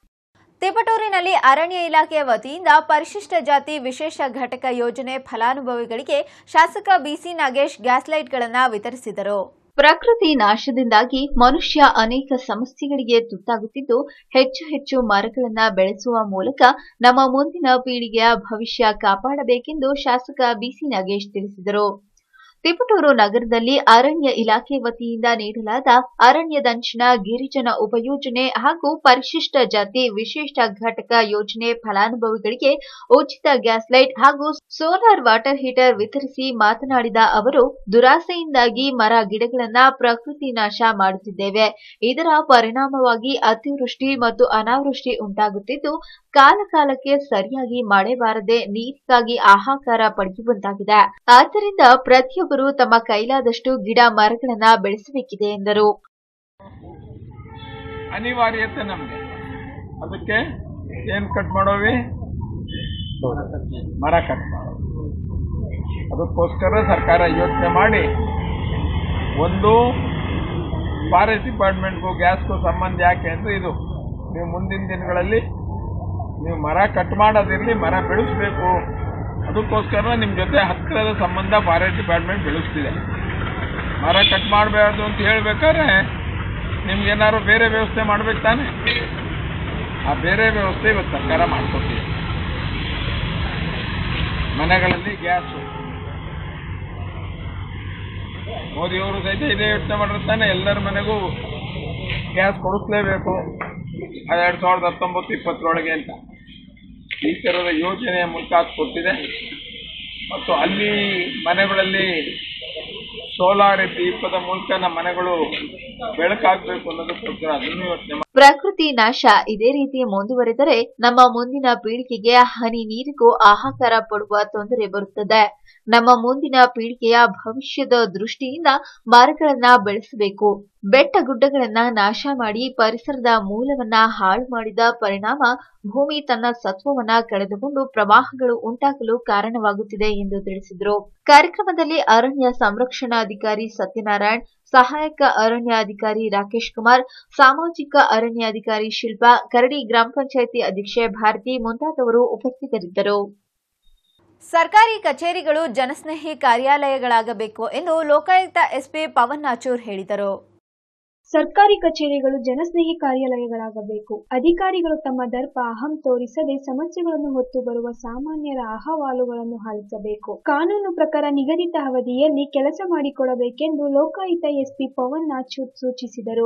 ತಿಪಟೂರಿನಲ್ಲಿ ಅರಣ್ಯ ಇಲಾಖೆ ವತಿಯಿಂದ ಪರಿಶಿಷ್ಟ ಜಾತಿ ವಿಶೇಷ ಘಟಕ ಯೋಜನೆ ಫಲಾನುಭವಿಗಳಿಗೆ ಶಾಸಕ ಬಿಸಿ ನಾಗೇಶ್ ಗ್ಯಾಸ್ಲೈಟ್ಗಳನ್ನು ವಿತರಿಸಿದರು ಪ್ರಕೃತಿ ನಾಶದಿಂದಾಗಿ ಮನುಷ್ಯ ಅನೇಕ ಸಮಸ್ಯೆಗಳಿಗೆ ತುತ್ತಾಗುತ್ತಿದ್ದು ಹೆಚ್ಚು ಹೆಚ್ಚು ಮರಗಳನ್ನು ಬೆಳೆಸುವ ಮೂಲಕ ನಮ್ಮ ಮುಂದಿನ ಪೀಳಿಗೆಯ ಭವಿಷ್ಯ ಕಾಪಾಡಬೇಕೆಂದು ಶಾಸಕ ಬಿಸಿ ನಾಗೇಶ್ ತಿಳಿಸಿದರು ತಿಪಟೂರು ನಗರದಲ್ಲಿ ಅರಣ್ಯ ಇಲಾಖೆ ವತಿಯಿಂದ ನೀಡಲಾದ ಅರಣ್ಯದಂಚಿನ ಗಿರಿಜನ ಉಪಯೋಜನೆ ಹಾಗೂ ಪರಿಶಿಷ್ಟ ಜಾತಿ ವಿಶೇಷ ಘಟಕ ಯೋಜನೆ ಫಲಾನುಭವಿಗಳಿಗೆ ಉಚಿತ ಗ್ಯಾಸ್ ಲೈಟ್ ಹಾಗೂ ಸೋಲಾರ್ ವಾಟರ್ ಹೀಟರ್ ವಿತರಿಸಿ ಮಾತನಾಡಿದ ಅವರು ದುರಾಸೆಯಿಂದಾಗಿ ಮರ ಗಿಡಗಳನ್ನ ಪ್ರಕೃತಿ ನಾಶ ಮಾಡುತ್ತಿದ್ದೇವೆ ಇದರ ಪರಿಣಾಮವಾಗಿ ಅತಿವೃಷ್ಟಿ ಮತ್ತು ಅನಾವೃಷ್ಟಿ ಉಂಟಾಗುತ್ತಿದ್ದು ಕಾಲ ಕಾಲಕ್ಕೆ ಸರಿಯಾಗಿ ಮಳೆ ಬಾರದೆ ನೀರಿಗಾಗಿ ಹಾಹಾಕಾರ ಪಡೆಯುವಂತಾಗಿದೆ ಆದ್ದರಿಂದ ಪ್ರತಿಯೊಬ್ಬರು ತಮ್ಮ ಕೈಲಾದಷ್ಟು ಗಿಡ ಮರಗಳನ್ನ ಬೆಳೆಸಬೇಕಿದೆ ಎಂದರು ಅನಿವಾರ್ಯತೆ ನಮಗೆ ಅದಕ್ಕೆ ಏನ್ ಕಟ್ ಮಾಡೋವಿ ಮರ ಕಟ್ ಮಾಡೋದು ಅದಕ್ಕೋಸ್ಕರ ಸರ್ಕಾರ ಯೋಚನೆ ಮಾಡಿ ಒಂದು ಫಾರೆಸ್ಟ್ ಡಿಪಾರ್ಟ್ಮೆಂಟ್ಗೂ ಗ್ಯಾಸ್ಗೂ ಸಂಬಂಧ ಯಾಕೆ ಅಂದ್ರೆ ಇದು ನೀವು ಮುಂದಿನ ದಿನಗಳಲ್ಲಿ ನೀವು ಮರ ಕಟ್ ಮಾಡೋದಿರಲಿ ಮರ ಬೆಳೆಸಬೇಕು ಅದಕ್ಕೋಸ್ಕರ ನಿಮ್ಮ ಜೊತೆ ಹತ್ತಿರದ ಸಂಬಂಧ ಫಾರೆಸ್ಟ್ ಡಿಪಾರ್ಟ್ಮೆಂಟ್ ಬೆಳೆಸ್ತಿದೆ ಮರ ಕಟ್ ಮಾಡಬಾರ್ದು ಅಂತ ಹೇಳ್ಬೇಕಾದ್ರೆ ನಿಮ್ಗೆ ಏನಾದ್ರು ಬೇರೆ ವ್ಯವಸ್ಥೆ ಮಾಡ್ಬೇಕು ತಾನೆ ಆ ಬೇರೆ ವ್ಯವಸ್ಥೆ ಇವತ್ತು ಸರ್ಕಾರ ಮಾಡ್ಕೊಟ್ಟಿದೆ ಮನೆಗಳಲ್ಲಿ ಗ್ಯಾಸು ಮೋದಿಯವರು ಸಹಿತ ಇದೇ ಯೋಚನೆ ಮಾಡಿರ್ತಾನೆ ಎಲ್ಲರ ಮನೆಗೂ ಗ್ಯಾಸ್ ಕೊಡಿಸ್ಲೇಬೇಕು ಅದು ಎರಡು ಸಾವಿರದ ಹತ್ತೊಂಬತ್ತು ಇಪ್ಪತ್ತರೊಳಗೆ ಅಂತ ಈ ಥರದ ಯೋಜನೆಯ ಮೂಲಕ ಅದು ಕೊಟ್ಟಿದೆ ಮತ್ತು ಅಲ್ಲಿ ಮನೆಗಳಲ್ಲಿ ಸೋಲಾರ್ ದೀಪದ ಮೂಲಕ ನಮ್ಮ ಮನೆಗಳು ಬೆಳಕಾಗಬೇಕು ಅನ್ನೋದಕ್ಕೋಸ್ಕರ ಅದನ್ನು ಯೋಚನೆ ಮಾಡಿ ಪ್ರಕೃತಿ ನಾಶ ಇದೇ ರೀತಿ ಮುಂದುವರೆದರೆ ನಮ್ಮ ಮುಂದಿನ ಪೀಳಿಗೆಗೆ ಹನಿ ನೀರಿಗೂ ಹಾಹಾಕಾರ ಪಡುವ ತೊಂದರೆ ಬರುತ್ತದೆ ನಮ್ಮ ಮುಂದಿನ ಪೀಳಿಗೆಯ ಭವಿಷ್ಯದ ದೃಷ್ಟಿಯಿಂದ ಮರಗಳನ್ನ ಬೆಳೆಸಬೇಕು ಬೆಟ್ಟ ಗುಡ್ಡಗಳನ್ನ ನಾಶ ಮಾಡಿ ಪರಿಸರದ ಮೂಲವನ್ನ ಹಾಳು ಮಾಡಿದ ಪರಿಣಾಮ ಭೂಮಿ ತನ್ನ ಸತ್ವವನ್ನ ಕಳೆದುಕೊಂಡು ಪ್ರವಾಹಗಳು ಉಂಟಾಗಲು ಕಾರಣವಾಗುತ್ತಿದೆ ಎಂದು ತಿಳಿಸಿದರು ಕಾರ್ಯಕ್ರಮದಲ್ಲಿ ಅರಣ್ಯ ಸಂರಕ್ಷಣಾಧಿಕಾರಿ ಸತ್ಯನಾರಾಯಣ್ ಸಹಾಯಕ ಅರಣ್ಯಾಧಿಕಾರಿ ರಾಕೇಶ್ ಕುಮಾರ್ ಸಾಮಾಜಿಕ ಅರಣ್ಯಾಧಿಕಾರಿ ಶಿಲ್ಪಾ ಕರಡಿ ಗ್ರಾಮ ಪಂಚಾಯಿತಿ ಅಧ್ಯಕ್ಷೆ ಭಾರತಿ ಮುಂತಾದವರು ಉಪಸ್ಥಿತರಿದ್ದರು ಸರ್ಕಾರಿ ಕಚೇರಿಗಳು ಜನಸ್ನೇಹಿ ಕಾರ್ಯಾಲಯಗಳಾಗಬೇಕು ಎಂದು ಲೋಕಾಯುಕ್ತ ಎಸ್ಪಿ ಪವನ್ ನಾಚೂರ್ ಹೇಳಿದರು ಸರ್ಕಾರಿ ಕಚೇರಿಗಳು ಜನಸ್ನೇಹಿ ಕಾರ್ಯಾಲಯಗಳಾಗಬೇಕು ಅಧಿಕಾರಿಗಳು ತಮ್ಮ ದರ್ಪ ಅಹಂ ತೋರಿಸದೆ ಸಮಸ್ಯೆಗಳನ್ನು ಹೊತ್ತು ಬರುವ ಸಾಮಾನ್ಯರ ಅಹವಾಲುಗಳನ್ನು ಆಲಿಸಬೇಕು ಕಾನೂನು ಪ್ರಕಾರ ನಿಗದಿತ ಅವಧಿಯಲ್ಲಿ ಕೆಲಸ ಮಾಡಿಕೊಡಬೇಕೆಂದು ಲೋಕಾಯುಕ್ತ ಎಸ್ಪಿ ಪವನ್ ನಾಚೂರ್ ಸೂಚಿಸಿದರು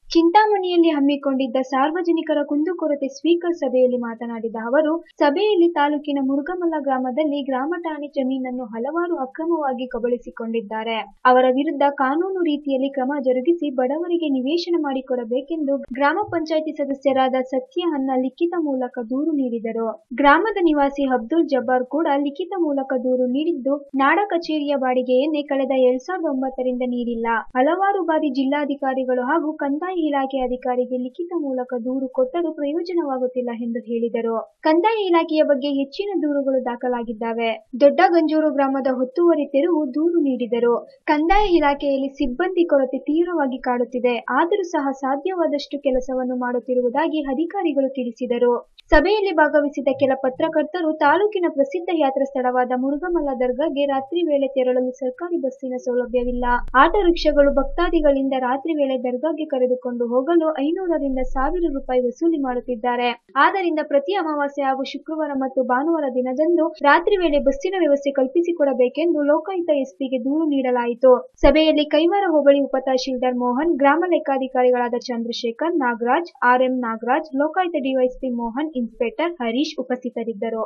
ಚಿಂತಾಮಣಿಯಲ್ಲಿ ಹಮ್ಮಿಕೊಂಡಿದ್ದ ಸಾರ್ವಜನಿಕರ ಕುಂದುಕೊರತೆ ಸ್ವೀಕರ್ ಸಭೆಯಲ್ಲಿ ಮಾತನಾಡಿದ ಅವರು ಸಭೆಯಲ್ಲಿ ತಾಲೂಕಿನ ಮುರುಗಮಲ್ಲ ಗ್ರಾಮದಲ್ಲಿ ಗ್ರಾಮ ಠಾಣೆ ಜಮೀನನ್ನು ಹಲವಾರು ಅಕ್ರಮವಾಗಿ ಕಬಳಿಸಿಕೊಂಡಿದ್ದಾರೆ ಅವರ ವಿರುದ್ಧ ಕಾನೂನು ರೀತಿಯಲ್ಲಿ ಕ್ರಮ ಜರುಗಿಸಿ ಬಡವರಿಗೆ ನಿವೇಶನ ಮಾಡಿಕೊಡಬೇಕೆಂದು ಗ್ರಾಮ ಪಂಚಾಯಿತಿ ಸದಸ್ಯರಾದ ಸತ್ಯ ಅನ್ನ ಲಿಖಿತ ಮೂಲಕ ದೂರು ನೀಡಿದರು ಗ್ರಾಮದ ನಿವಾಸಿ ಅಬ್ದುಲ್ ಜಬ್ಬಾರ್ ಕೂಡ ಲಿಖಿತ ಮೂಲಕ ದೂರು ನೀಡಿದ್ದು ನಾಡ ಕಚೇರಿಯ ಬಾಡಿಗೆಯನ್ನೇ ಕಳೆದ ಎರಡ್ ಸಾವಿರದ ಒಂಬತ್ತರಿಂದ ನೀಡಿಲ್ಲ ಹಲವಾರು ಬಾರಿ ಜಿಲ್ಲಾಧಿಕಾರಿಗಳು ಹಾಗೂ ಕಂದಾಯ ಇಲಾಖೆ ಅಧಿಕಾರಿಗೆ ಲಿಖಿತ ಮೂಲಕ ದೂರು ಕೊಟ್ಟರೂ ಪ್ರಯೋಜನವಾಗುತ್ತಿಲ್ಲ ಎಂದು ಹೇಳಿದರು ಕಂದಾಯ ಇಲಾಖೆಯ ಬಗ್ಗೆ ಹೆಚ್ಚಿನ ದೂರುಗಳು ದಾಖಲಾಗಿದ್ದಾವೆ ದೊಡ್ಡ ಗಂಜೂರು ಗ್ರಾಮದ ಹೊತ್ತುವರಿ ತೆರವು ದೂರು ನೀಡಿದರು ಕಂದಾಯ ಇಲಾಖೆಯಲ್ಲಿ ಸಿಬ್ಬಂದಿ ಕೊರತೆ ತೀವ್ರವಾಗಿ ಕಾಡುತ್ತಿದೆ ಆದರೂ ಸಹ ಸಾಧ್ಯವಾದಷ್ಟು ಕೆಲಸವನ್ನು ಮಾಡುತ್ತಿರುವುದಾಗಿ ಅಧಿಕಾರಿಗಳು ತಿಳಿಸಿದರು ಸಭೆಯಲ್ಲಿ ಭಾಗವಹಿಸಿದ ಕೆಲ ಪತ್ರಕರ್ತರು ತಾಲೂಕಿನ ಪ್ರಸಿದ್ಧ ಯಾತ್ರಾ ಸ್ಥಳವಾದ ಮುರುಗಮಲ್ಲ ದರ್ಗಾಗೆ ರಾತ್ರಿ ವೇಳೆ ತೆರಳಲು ಸರ್ಕಾರಿ ಬಸ್ಸಿನ ಸೌಲಭ್ಯವಿಲ್ಲ ಆಟೋ ರಿಕ್ಷಾಗಳು ಭಕ್ತಾದಿಗಳಿಂದ ರಾತ್ರಿ ವೇಳೆ ದರ್ಗಾಗೆ ಕರೆದುಕೊಂಡು ಹೋಗಲು ಐನೂರರಿಂದ ಸಾವಿರ ರೂಪಾಯಿ ವಸೂಲಿ ಮಾಡುತ್ತಿದ್ದಾರೆ ಆದ್ದರಿಂದ ಪ್ರತಿ ಅಮಾವಾಸ್ಯೆ ಹಾಗೂ ಶುಕ್ರವಾರ ಮತ್ತು ಭಾನುವಾರ ದಿನದಂದು ರಾತ್ರಿ ವೇಳೆ ಬಸ್ಸಿನ ವ್ಯವಸ್ಥೆ ಕಲ್ಪಿಸಿಕೊಡಬೇಕೆಂದು ಲೋಕಾಯುಕ್ತ ಎಸ್ಪಿಗೆ ದೂರು ನೀಡಲಾಯಿತು ಸಭೆಯಲ್ಲಿ ಕೈವಾರ ಹೋಬಳಿ ಉಪತಹಶೀಲ್ದಾರ್ ಮೋಹನ್ ಗ್ರಾಮ ಲೆಕ್ಕಾಧಿಕಾರಿಗಳಾದ Chandrashekar Nagaraj RM Nagaraj Lokayukta DYSP Mohan inspector Harish ಉಪಸ್ಥಿತರಿದ್ದರು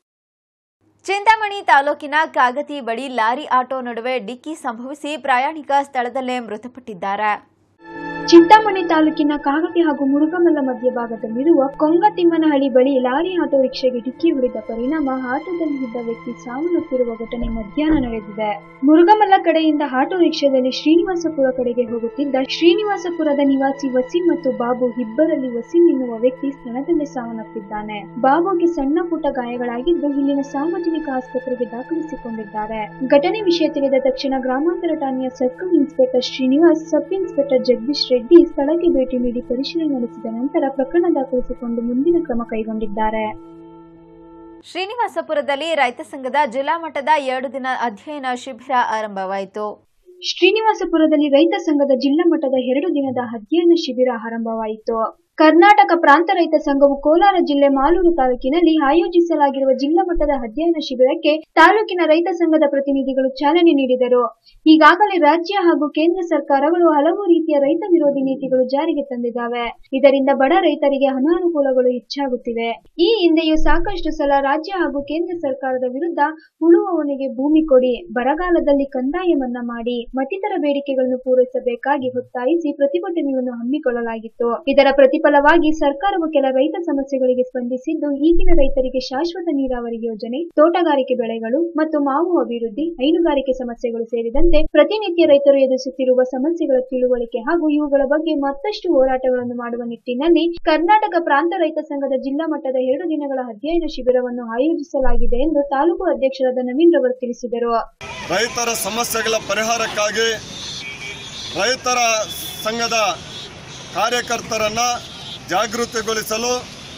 ಚಿಂತಾಮಣಿ ತಾಲೂಕಿನ ಕಾಗತಿ ಬಳಿ ಲಾರಿ ಆಟೋ ನಡುವೆ ಡಿಕ್ಕಿ ಸಂಭವಿಸಿ ಪ್ರಯಾಣಿಕ ಸ್ಥಳದಲ್ಲೇ ಮೃತಪಟ್ಟಿದ್ದಾರೆ ಚಿಂತಾಮಣಿ ತಾಲೂಕಿನ ಕಾಗತಿ ಹಾಗೂ ಮುರುಗಮಲ್ಲ ಮಧ್ಯಭಾಗದಲ್ಲಿರುವ ಕೊಂಗತಿಮ್ಮನಹಳ್ಳಿ ಬಳಿ ಲಾರಿ ಆಟೋ ರಿಕ್ಷಾಗೆ ಡಿಕ್ಕಿ ಹೊಡೆದ ಪರಿಣಾಮ ಆಟೋದಲ್ಲಿ ಇದ್ದ ವ್ಯಕ್ತಿ ಸಾವನ್ನಪ್ಪಿರುವ ಘಟನೆ ಮಧ್ಯಾಹ್ನ ನಡೆದಿದೆ ಮುರುಗಮಲ್ಲ ಕಡೆಯಿಂದ ಆಟೋ ರಿಕ್ಷಾದಲ್ಲಿ ಶ್ರೀನಿವಾಸಪುರ ಕಡೆಗೆ ಹೋಗುತ್ತಿದ್ದ ಶ್ರೀನಿವಾಸಪುರದ ನಿವಾಸಿ ವಸೀಂ ಮತ್ತು ಬಾಬು ಇಬ್ಬರಲ್ಲಿ ವಸೀಂ ಎನ್ನುವ ವ್ಯಕ್ತಿ ಸ್ಥಳದಲ್ಲೇ ಸಾವನ್ನಪ್ಪಿದ್ದಾನೆ ಬಾಬುಗೆ ಸಣ್ಣ ಪುಟ್ಟ ಗಾಯಗಳಾಗಿದ್ದು ಇಲ್ಲಿನ ಸಾರ್ವಜನಿಕ ಆಸ್ಪತ್ರೆಗೆ ದಾಖಲಿಸಿಕೊಂಡಿದ್ದಾರೆ ಘಟನೆ ವಿಷಯ ತಿಳಿದ ತಕ್ಷಣ ಗ್ರಾಮಾಂತರ ಠಾಣೆಯ circle inspector Srinivas sub inspector Jagadish Reddy ಸ್ಥಳಕ್ಕೆ ಭೇಟಿ ನೀಡಿ ಪರಿಶೀಲನೆ ನಡೆಸಿದ ನಂತರ ಪ್ರಕರಣ ದಾಖಲಿಸಿಕೊಂಡು ಮುಂದಿನ ಕ್ರಮ ಕೈಗೊಂಡಿದ್ದಾರೆ ಶ್ರೀನಿವಾಸಪುರದಲ್ಲಿ ರೈತ ಸಂಘದ ಜಿಲ್ಲಾ ಮಟ್ಟದ ಎರಡು ದಿನ ಅಧ್ಯಯನ ಶಿಬಿರ ಆರಂಭವಾಯಿತು ಶ್ರೀನಿವಾಸಪುರದಲ್ಲಿ ರೈತ ಸಂಘದ ಜಿಲ್ಲಾ ಮಟ್ಟದ ಎರಡು ದಿನದ ಅಧ್ಯಯನ ಶಿಬಿರ ಆರಂಭವಾಯಿತು ಕರ್ನಾಟಕ ಪ್ರಾಂತ ರೈತ ಸಂಘವು ಕೋಲಾರ ಜಿಲ್ಲೆ ಮಾಲೂರು ತಾಲೂಕಿನಲ್ಲಿ ಆಯೋಜಿಸಲಾಗಿರುವ ಜಿಲ್ಲಾ ಮಟ್ಟದ ಅಧ್ಯಯನ ಶಿಬಿರಕ್ಕೆ ತಾಲೂಕಿನ ರೈತ ಸಂಘದ ಪ್ರತಿನಿಧಿಗಳು ಚಾಲನೆ ನೀಡಿದರು ಈಗಾಗಲೇ ರಾಜ್ಯ ಹಾಗೂ ಕೇಂದ್ರ ಸರ್ಕಾರಗಳು ಹಲವು ರೀತಿಯ ರೈತ ವಿರೋಧಿ ನೀತಿಗಳು ಜಾರಿಗೆ ತಂದಿದ್ದಾವೆ ಇದರಿಂದ ಬಡ ರೈತರಿಗೆ ಅನಾನುಕೂಲಗಳು ಹೆಚ್ಚಾಗುತ್ತಿವೆ ಈ ಹಿಂದೆಯೂ ಸಾಕಷ್ಟು ಸಲ ರಾಜ್ಯ ಹಾಗೂ ಕೇಂದ್ರ ಸರ್ಕಾರದ ವಿರುದ್ಧ ಉಳುವವನಿಗೆ ಭೂಮಿ ಕೊಡಿ ಬರಗಾಲದಲ್ಲಿ ಕಂದಾಯ ಮನ್ನಾ ಮಾಡಿ ಮತ್ತಿತರ ಬೇಡಿಕೆಗಳನ್ನು ಪೂರೈಸಬೇಕಾಗಿ ಒತ್ತಾಯಿಸಿ ಪ್ರತಿಭಟನೆಯನ್ನು ಹಮ್ಮಿಕೊಳ್ಳಲಾಗಿತ್ತು ಇದರ ಪ್ರತಿಫಲವಾಗಿ ಸರ್ಕಾರವು ಕೆಲ ರೈತ ಸಮಸ್ಯೆಗಳಿಗೆ ಸ್ಪಂದಿಸಿದ್ದು ಈಗಿನ ರೈತರಿಗೆ ಶಾಶ್ವತ ನೀರಾವರಿ ಯೋಜನೆ ತೋಟಗಾರಿಕೆ ಬೆಳೆಗಳು ಮತ್ತು ಮಾವು ಅಭಿವೃದ್ಧಿ ಹೈನುಗಾರಿಕೆ ಸಮಸ್ಯೆಗಳು ಸೇರಿದಂತೆ ಪ್ರತಿನಿತ್ಯ ರೈತರು ಎದುರಿಸುತ್ತಿರುವ ಸಮಸ್ಯೆಗಳ ತಿಳುವಳಿಕೆ ಹಾಗೂ ಇವುಗಳ ಬಗ್ಗೆ ಮತ್ತಷ್ಟು ಹೋರಾಟಗಳನ್ನು ಮಾಡುವ ನಿಟ್ಟಿನಲ್ಲಿ ಕರ್ನಾಟಕ ಪ್ರಾಂತ ರೈತ ಸಂಘದ ಜಿಲ್ಲಾ ಮಟ್ಟದ ಎರಡು ದಿನಗಳ ಅಧ್ಯಯನ ಶಿಬಿರವನ್ನು ಆಯೋಜಿಸಲಾಗಿದೆ ಎಂದು ತಾಲೂಕು ಅಧ್ಯಕ್ಷರಾದ ನವೀನ್ ರವರು ತಿಳಿಸಿದರು ರೈತರ ಸಮಸ್ಯೆಗಳ ಪರಿಹಾರಕ್ಕಾಗಿ ರೈತರ ಸಂಘದ ಕಾರ್ಯಕರ್ತರನ್ನು ಜಾಗೃತಿಗೊಳಿಸಲು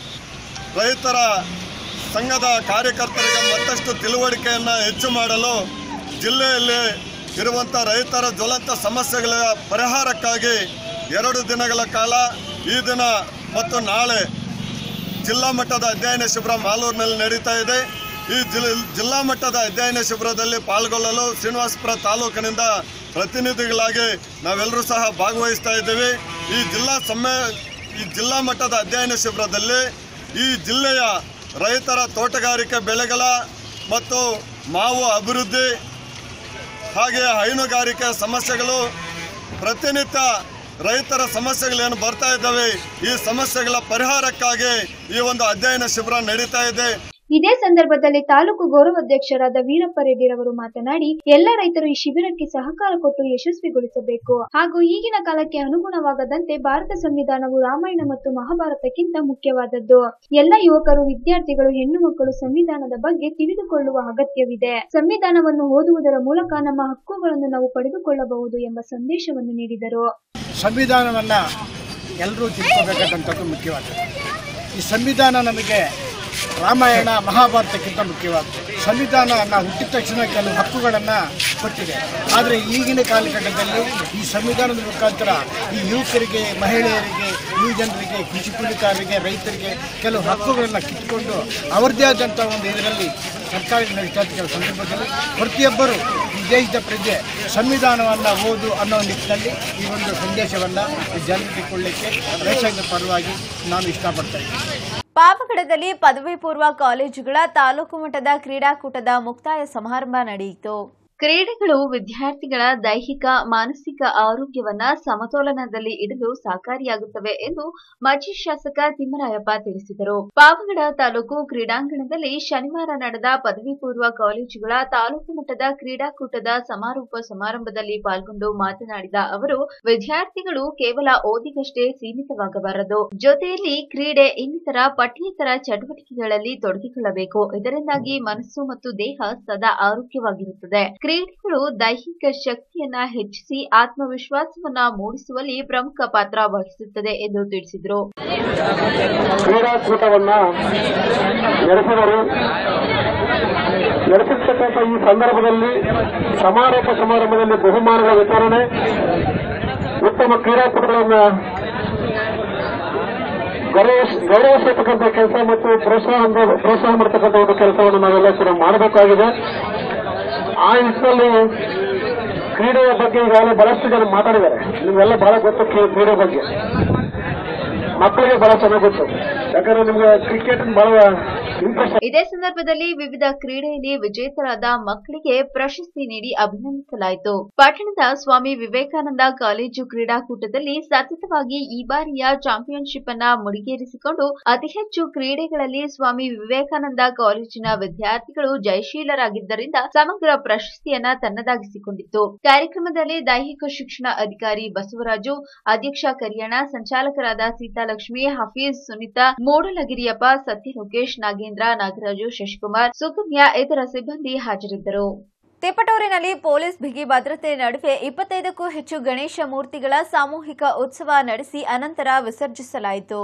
ರೈತರ ಸಂಘದ ಕಾರ್ಯಕರ್ತರಿಗೆ ಮತ್ತಷ್ಟು ತಿಳುವಳಿಕೆಯನ್ನು ಹೆಚ್ಚು ಮಾಡಲು ಜಿಲ್ಲೆಯಲ್ಲಿ ಇರುವಂಥ ರೈತರ ಜ್ವಲಂತ ಸಮಸ್ಯೆಗಳ ಪರಿಹಾರಕ್ಕಾಗಿ ಎರಡು ದಿನಗಳ ಕಾಲ ಈ ದಿನ ಮತ್ತು ನಾಳೆ ಜಿಲ್ಲಾ ಮಟ್ಟದ ಅಧ್ಯಯನ ಶಿಬಿರ ಮಾಲೂರಿನಲ್ಲಿ ನಡೀತಾ ಇದೆ ಈ ಜಿಲ್ ಜಿಲ್ಲಾ ಮಟ್ಟದ ಅಧ್ಯಯನ ಶಿಬಿರದಲ್ಲಿ ಪಾಲ್ಗೊಳ್ಳಲು ಶ್ರೀನಿವಾಸಪುರ ತಾಲೂಕಿನಿಂದ ಪ್ರತಿನಿಧಿಗಳಾಗಿ ನಾವೆಲ್ಲರೂ ಸಹ ಭಾಗವಹಿಸ್ತಾ ಇದ್ದೀವಿ ಈ ಜಿಲ್ಲಾ ಸಮ್ಮೇ ಈ ಜಿಲ್ಲಾ ಮಟ್ಟದ ಅಧ್ಯಯನ ಶಿಬಿರದಲ್ಲಿ ಈ ಜಿಲ್ಲೆಯ ರೈತರ ತೋಟಗಾರಿಕೆ ಬೆಳೆಗಳ ಮತ್ತು ಮಾವು ಅಭಿವೃದ್ಧಿ ಹಾಗೆ ಹೈನುಗಾರಿಕೆ ಸಮಸ್ಯೆಗಳು ಪ್ರತಿನಿತ್ಯ ರೈತರ ಸಮಸ್ಯೆಗಳೇನು ಬರ್ತಾ ಇದ್ದಾವೆ ಈ ಸಮಸ್ಯೆಗಳ ಪರಿಹಾರಕ್ಕಾಗಿ ಈ ಒಂದು ಅಧ್ಯಯನ ಶಿಬಿರ ನಡೀತಾ ಇದೆ ಇದೇ ಸಂದರ್ಭದಲ್ಲಿ ತಾಲೂಕು ಗೌರವಾಧ್ಯಕ್ಷರಾದ ವೀರಪ್ಪ ರೆಡ್ಡಿರವರು ಮಾತನಾಡಿ ಎಲ್ಲ ರೈತರು ಈ ಶಿಬಿರಕ್ಕೆ ಸಹಕಾರ ಕೊಟ್ಟು ಯಶಸ್ವಿಗೊಳಿಸಬೇಕು ಹಾಗೂ ಈಗಿನ ಕಾಲಕ್ಕೆ ಅನುಗುಣವಾಗದಂತೆ ಭಾರತ ಸಂವಿಧಾನವು ರಾಮಾಯಣ ಮತ್ತು ಮಹಾಭಾರತಕ್ಕಿಂತ ಮುಖ್ಯವಾದದ್ದು ಎಲ್ಲ ಯುವಕರು ವಿದ್ಯಾರ್ಥಿಗಳು ಹೆಣ್ಣು ಮಕ್ಕಳು ಸಂವಿಧಾನದ ಬಗ್ಗೆ ತಿಳಿದುಕೊಳ್ಳುವ ಅಗತ್ಯವಿದೆ ಸಂವಿಧಾನವನ್ನು ಓದುವುದರ ಮೂಲಕ ನಮ್ಮ ಹಕ್ಕುಗಳನ್ನು ನಾವು ಪಡೆದುಕೊಳ್ಳಬಹುದು ಎಂಬ ಸಂದೇಶವನ್ನು ನೀಡಿದರು ಸಂವಿಧಾನವನ್ನ ಎಲ್ಲರೂ ತಿಳ್ಕೋಬೇಕಾದಂಥದ್ದು ಮುಖ್ಯವಾಗಿದೆ ಈ ಸಂವಿಧಾನ ನಮಗೆ ರಾಮಾಯಣ ಮಹಾಭಾರತಕ್ಕಿಂತ ಮುಖ್ಯವಾಗಿದೆ ಸಂವಿಧಾನ ನಾವು ಹುಟ್ಟಿದ ತಕ್ಷಣ ಕೆಲವು ಹಕ್ಕುಗಳನ್ನು ಕೊಟ್ಟಿದೆ ಆದರೆ ಈಗಿನ ಕಾಲಘಟ್ಟದಲ್ಲಿ ಈ ಸಂವಿಧಾನದ ಮುಖಾಂತರ ಈ ಯುವಕರಿಗೆ ಮಹಿಳೆಯರಿಗೆ ಯುವ ಜನರಿಗೆ ಕೃಷಿ ಕೂಲಿಕಾರರಿಗೆ ರೈತರಿಗೆ ಕೆಲವು ಹಕ್ಕುಗಳನ್ನು ಕಿತ್ತುಕೊಂಡು ಅವರದೇ ಆದಂಥ ಒಂದು ಇದರಲ್ಲಿ ಸರ್ಕಾರಿ ನಡೀತಾ ಇದ್ದ ಕೆಲವು ಸಂದರ್ಭದಲ್ಲಿ ಪ್ರತಿಯೊಬ್ಬರು ಈ ದೇಶದ ಪ್ರಜೆ ಸಂವಿಧಾನವನ್ನು ಓದು ಅನ್ನೋ ನಿಟ್ಟಿನಲ್ಲಿ ಈ ಒಂದು ಸಂದೇಶವನ್ನು ಜನರಿಗೆ ಕೊಡಲಿಕ್ಕೆ ರೈತಾಂಗದ ಪರವಾಗಿ ನಾನು ಇಷ್ಟಪಡ್ತಾ ಇದ್ದೀನಿ ಪಾವಗಡದಲ್ಲಿ ಪದವಿ ಪೂರ್ವ ಕಾಲೇಜುಗಳ ತಾಲೂಕು ಮಟ್ಟದ ಕ್ರೀಡಾಕೂಟದ ಮುಕ್ತಾಯ ಸಮಾರಂಭ ನಡೆಯಿತು ಕ್ರೀಡೆಗಳು ವಿದ್ಯಾರ್ಥಿಗಳ ದೈಹಿಕ ಮಾನಸಿಕ ಆರೋಗ್ಯವನ್ನ ಸಮತೋಲನದಲ್ಲಿ ಇಡಲು ಸಹಕಾರಿಯಾಗುತ್ತವೆ ಎಂದು ಮಾಜಿ ಶಾಸಕ ತಿಮ್ಮರಾಯಪ್ಪ ತಿಳಿಸಿದರು ಪಾವಗಡ ತಾಲೂಕು ಕ್ರೀಡಾಂಗಣದಲ್ಲಿ ಶನಿವಾರ ನಡೆದ ಪದವಿ ಪೂರ್ವ ಕಾಲೇಜುಗಳ ತಾಲೂಕು ಮಟ್ಟದ ಕ್ರೀಡಾಕೂಟದ ಸಮಾರೋಪ ಸಮಾರಂಭದಲ್ಲಿ ಪಾಲ್ಗೊಂಡು ಮಾತನಾಡಿದ ಅವರು ವಿದ್ಯಾರ್ಥಿಗಳು ಕೇವಲ ಓದಿಗಷ್ಟೇ ಸೀಮಿತವಾಗಬಾರದು ಜೊತೆಯಲ್ಲಿ ಕ್ರೀಡೆ ಇನ್ನಿತರ ಪಠ್ಯೇತರ ಚಟುವಟಿಕೆಗಳಲ್ಲಿ ತೊಡಗಿಕೊಳ್ಳಬೇಕು ಇದರಿಂದಾಗಿ ಮನಸ್ಸು ಮತ್ತು ದೇಹ ಸದಾ ಆರೋಗ್ಯವಾಗಿರುತ್ತದೆ ಕ್ರೀಡೆಗಳು ದೈಹಿಕ ಶಕ್ತಿಯನ್ನ ಹೆಚ್ಚಿಸಿ ಆತ್ಮವಿಶ್ವಾಸವನ್ನ ಮೂಡಿಸುವಲ್ಲಿ ಪ್ರಮುಖ ಪಾತ್ರ ವಹಿಸುತ್ತದೆ ಎಂದು ತಿಳಿಸಿದರು ಕ್ರೀಡಾಕೂಟವನ್ನ ನಡೆಸಿದರು ನಡೆಸಿರ್ತಕ್ಕಂಥ ಈ ಸಂದರ್ಭದಲ್ಲಿ ಸಮಾರೋಪ ಸಮಾರಂಭದಲ್ಲಿ ಬಹುಮಾನಗಳ ವಿತರಣೆ ಉತ್ತಮ ಕ್ರೀಡಾಪಟುಗಳನ್ನ ಗೌರವ ಗೌರವಿಸತಕ್ಕಂಥ ಕೆಲಸ ಮತ್ತು ಪ್ರೋತ್ಸಾಹ ಪ್ರೋತ್ಸಾಹ ಮಾಡತಕ್ಕಂಥ ಒಂದು ಕೆಲಸವನ್ನು ನಾವೆಲ್ಲ ಕೂಡ ಮಾಡಬೇಕಾಗಿದೆ ಆ ನಿಟ್ಟಿನಲ್ಲಿ ಕ್ರೀಡೆಯ ಬಗ್ಗೆ ಈಗಾಗಲೇ ಬಹಳಷ್ಟು ಜನ ಮಾತಾಡಿದ್ದಾರೆ ನಿಮ್ಗೆಲ್ಲ ಬಹಳ ಗೊತ್ತು ಕ್ರೀ- ಕ್ರೀಡೆ ಬಗ್ಗೆ ಮಕ್ಕಳಿಗೆ ಬಹಳ ಚೆನ್ನಾಗಿ ಗೊತ್ತು ಯಾಕಂದ್ರೆ ನಿಮ್ಗೆ ಕ್ರಿಕೆಟ್ ಬಹಳ ಇಂಟ್ರೆಸ್ಟ್ ಇದೇ ಸಂದರ್ಭದಲ್ಲಿ ವಿವಿಧ ಕ್ರೀಡೆಯಲ್ಲಿ ವಿಜೇತರಾದ ಮಕ್ಕಳಿಗೆ ಪ್ರಶಸ್ತಿ ನೀಡಿ ಅಭಿನಂದಿಸಲಾಯಿತು ಪಟ್ಟಣದ ಸ್ವಾಮಿ ವಿವೇಕಾನಂದ ಕಾಲೇಜು ಕ್ರೀಡಾಕೂಟದಲ್ಲಿ ಸತತವಾಗಿ ಈ ಬಾರಿಯ ಚಾಂಪಿಯನ್ಶಿಪ್ ಅನ್ನ ಮುಡಿಗೇರಿಸಿಕೊಂಡು ಅತಿ ಹೆಚ್ಚು ಕ್ರೀಡೆಗಳಲ್ಲಿ ಸ್ವಾಮಿ ವಿವೇಕಾನಂದ ಕಾಲೇಜಿನ ವಿದ್ಯಾರ್ಥಿಗಳು ಜಯಶೀಲರಾಗಿದ್ದರಿಂದ ಸಮಗ್ರ ಪ್ರಶಸ್ತಿಯನ್ನ ತನ್ನದಾಗಿಸಿಕೊಂಡಿತ್ತು ಕಾರ್ಯಕ್ರಮದಲ್ಲಿ ದೈಹಿಕ ಶಿಕ್ಷಣ ಅಧಿಕಾರಿ ಬಸವರಾಜು ಅಧ್ಯಕ್ಷ ಕರಿಯಣ್ಣ ಸಂಚಾಲಕರಾದ ಸೀತಾಲಕ್ಷ್ಮಿ ಹಫೀಜ್ ಸುನೀತಾ ಮೂಡಲಗಿರಿಯಪ್ಪ ಸತ್ಯ ಲೋಕೇಶ್ ನಾಗೇಂದ್ರ ನಾಗರಾಜು ಶಶಿಕುಮಾರ್ ಸುಕನ್ಯಾ ಇತರ ಸಿಬ್ಬಂದಿ ಹಾಜರಿದ್ದರು ತಿಪಟೂರಿನಲ್ಲಿ ಪೊಲೀಸ್ ಬಿಗಿ ಭದ್ರತೆ ನಡುವೆ ಇಪ್ಪತ್ತೈದಕ್ಕೂ ಹೆಚ್ಚು ಗಣೇಶ ಮೂರ್ತಿಗಳ ಸಾಮೂಹಿಕ ಉತ್ಸವ ನಡೆಸಿ ಅನಂತರ ವಿಸರ್ಜಿಸಲಾಯಿತು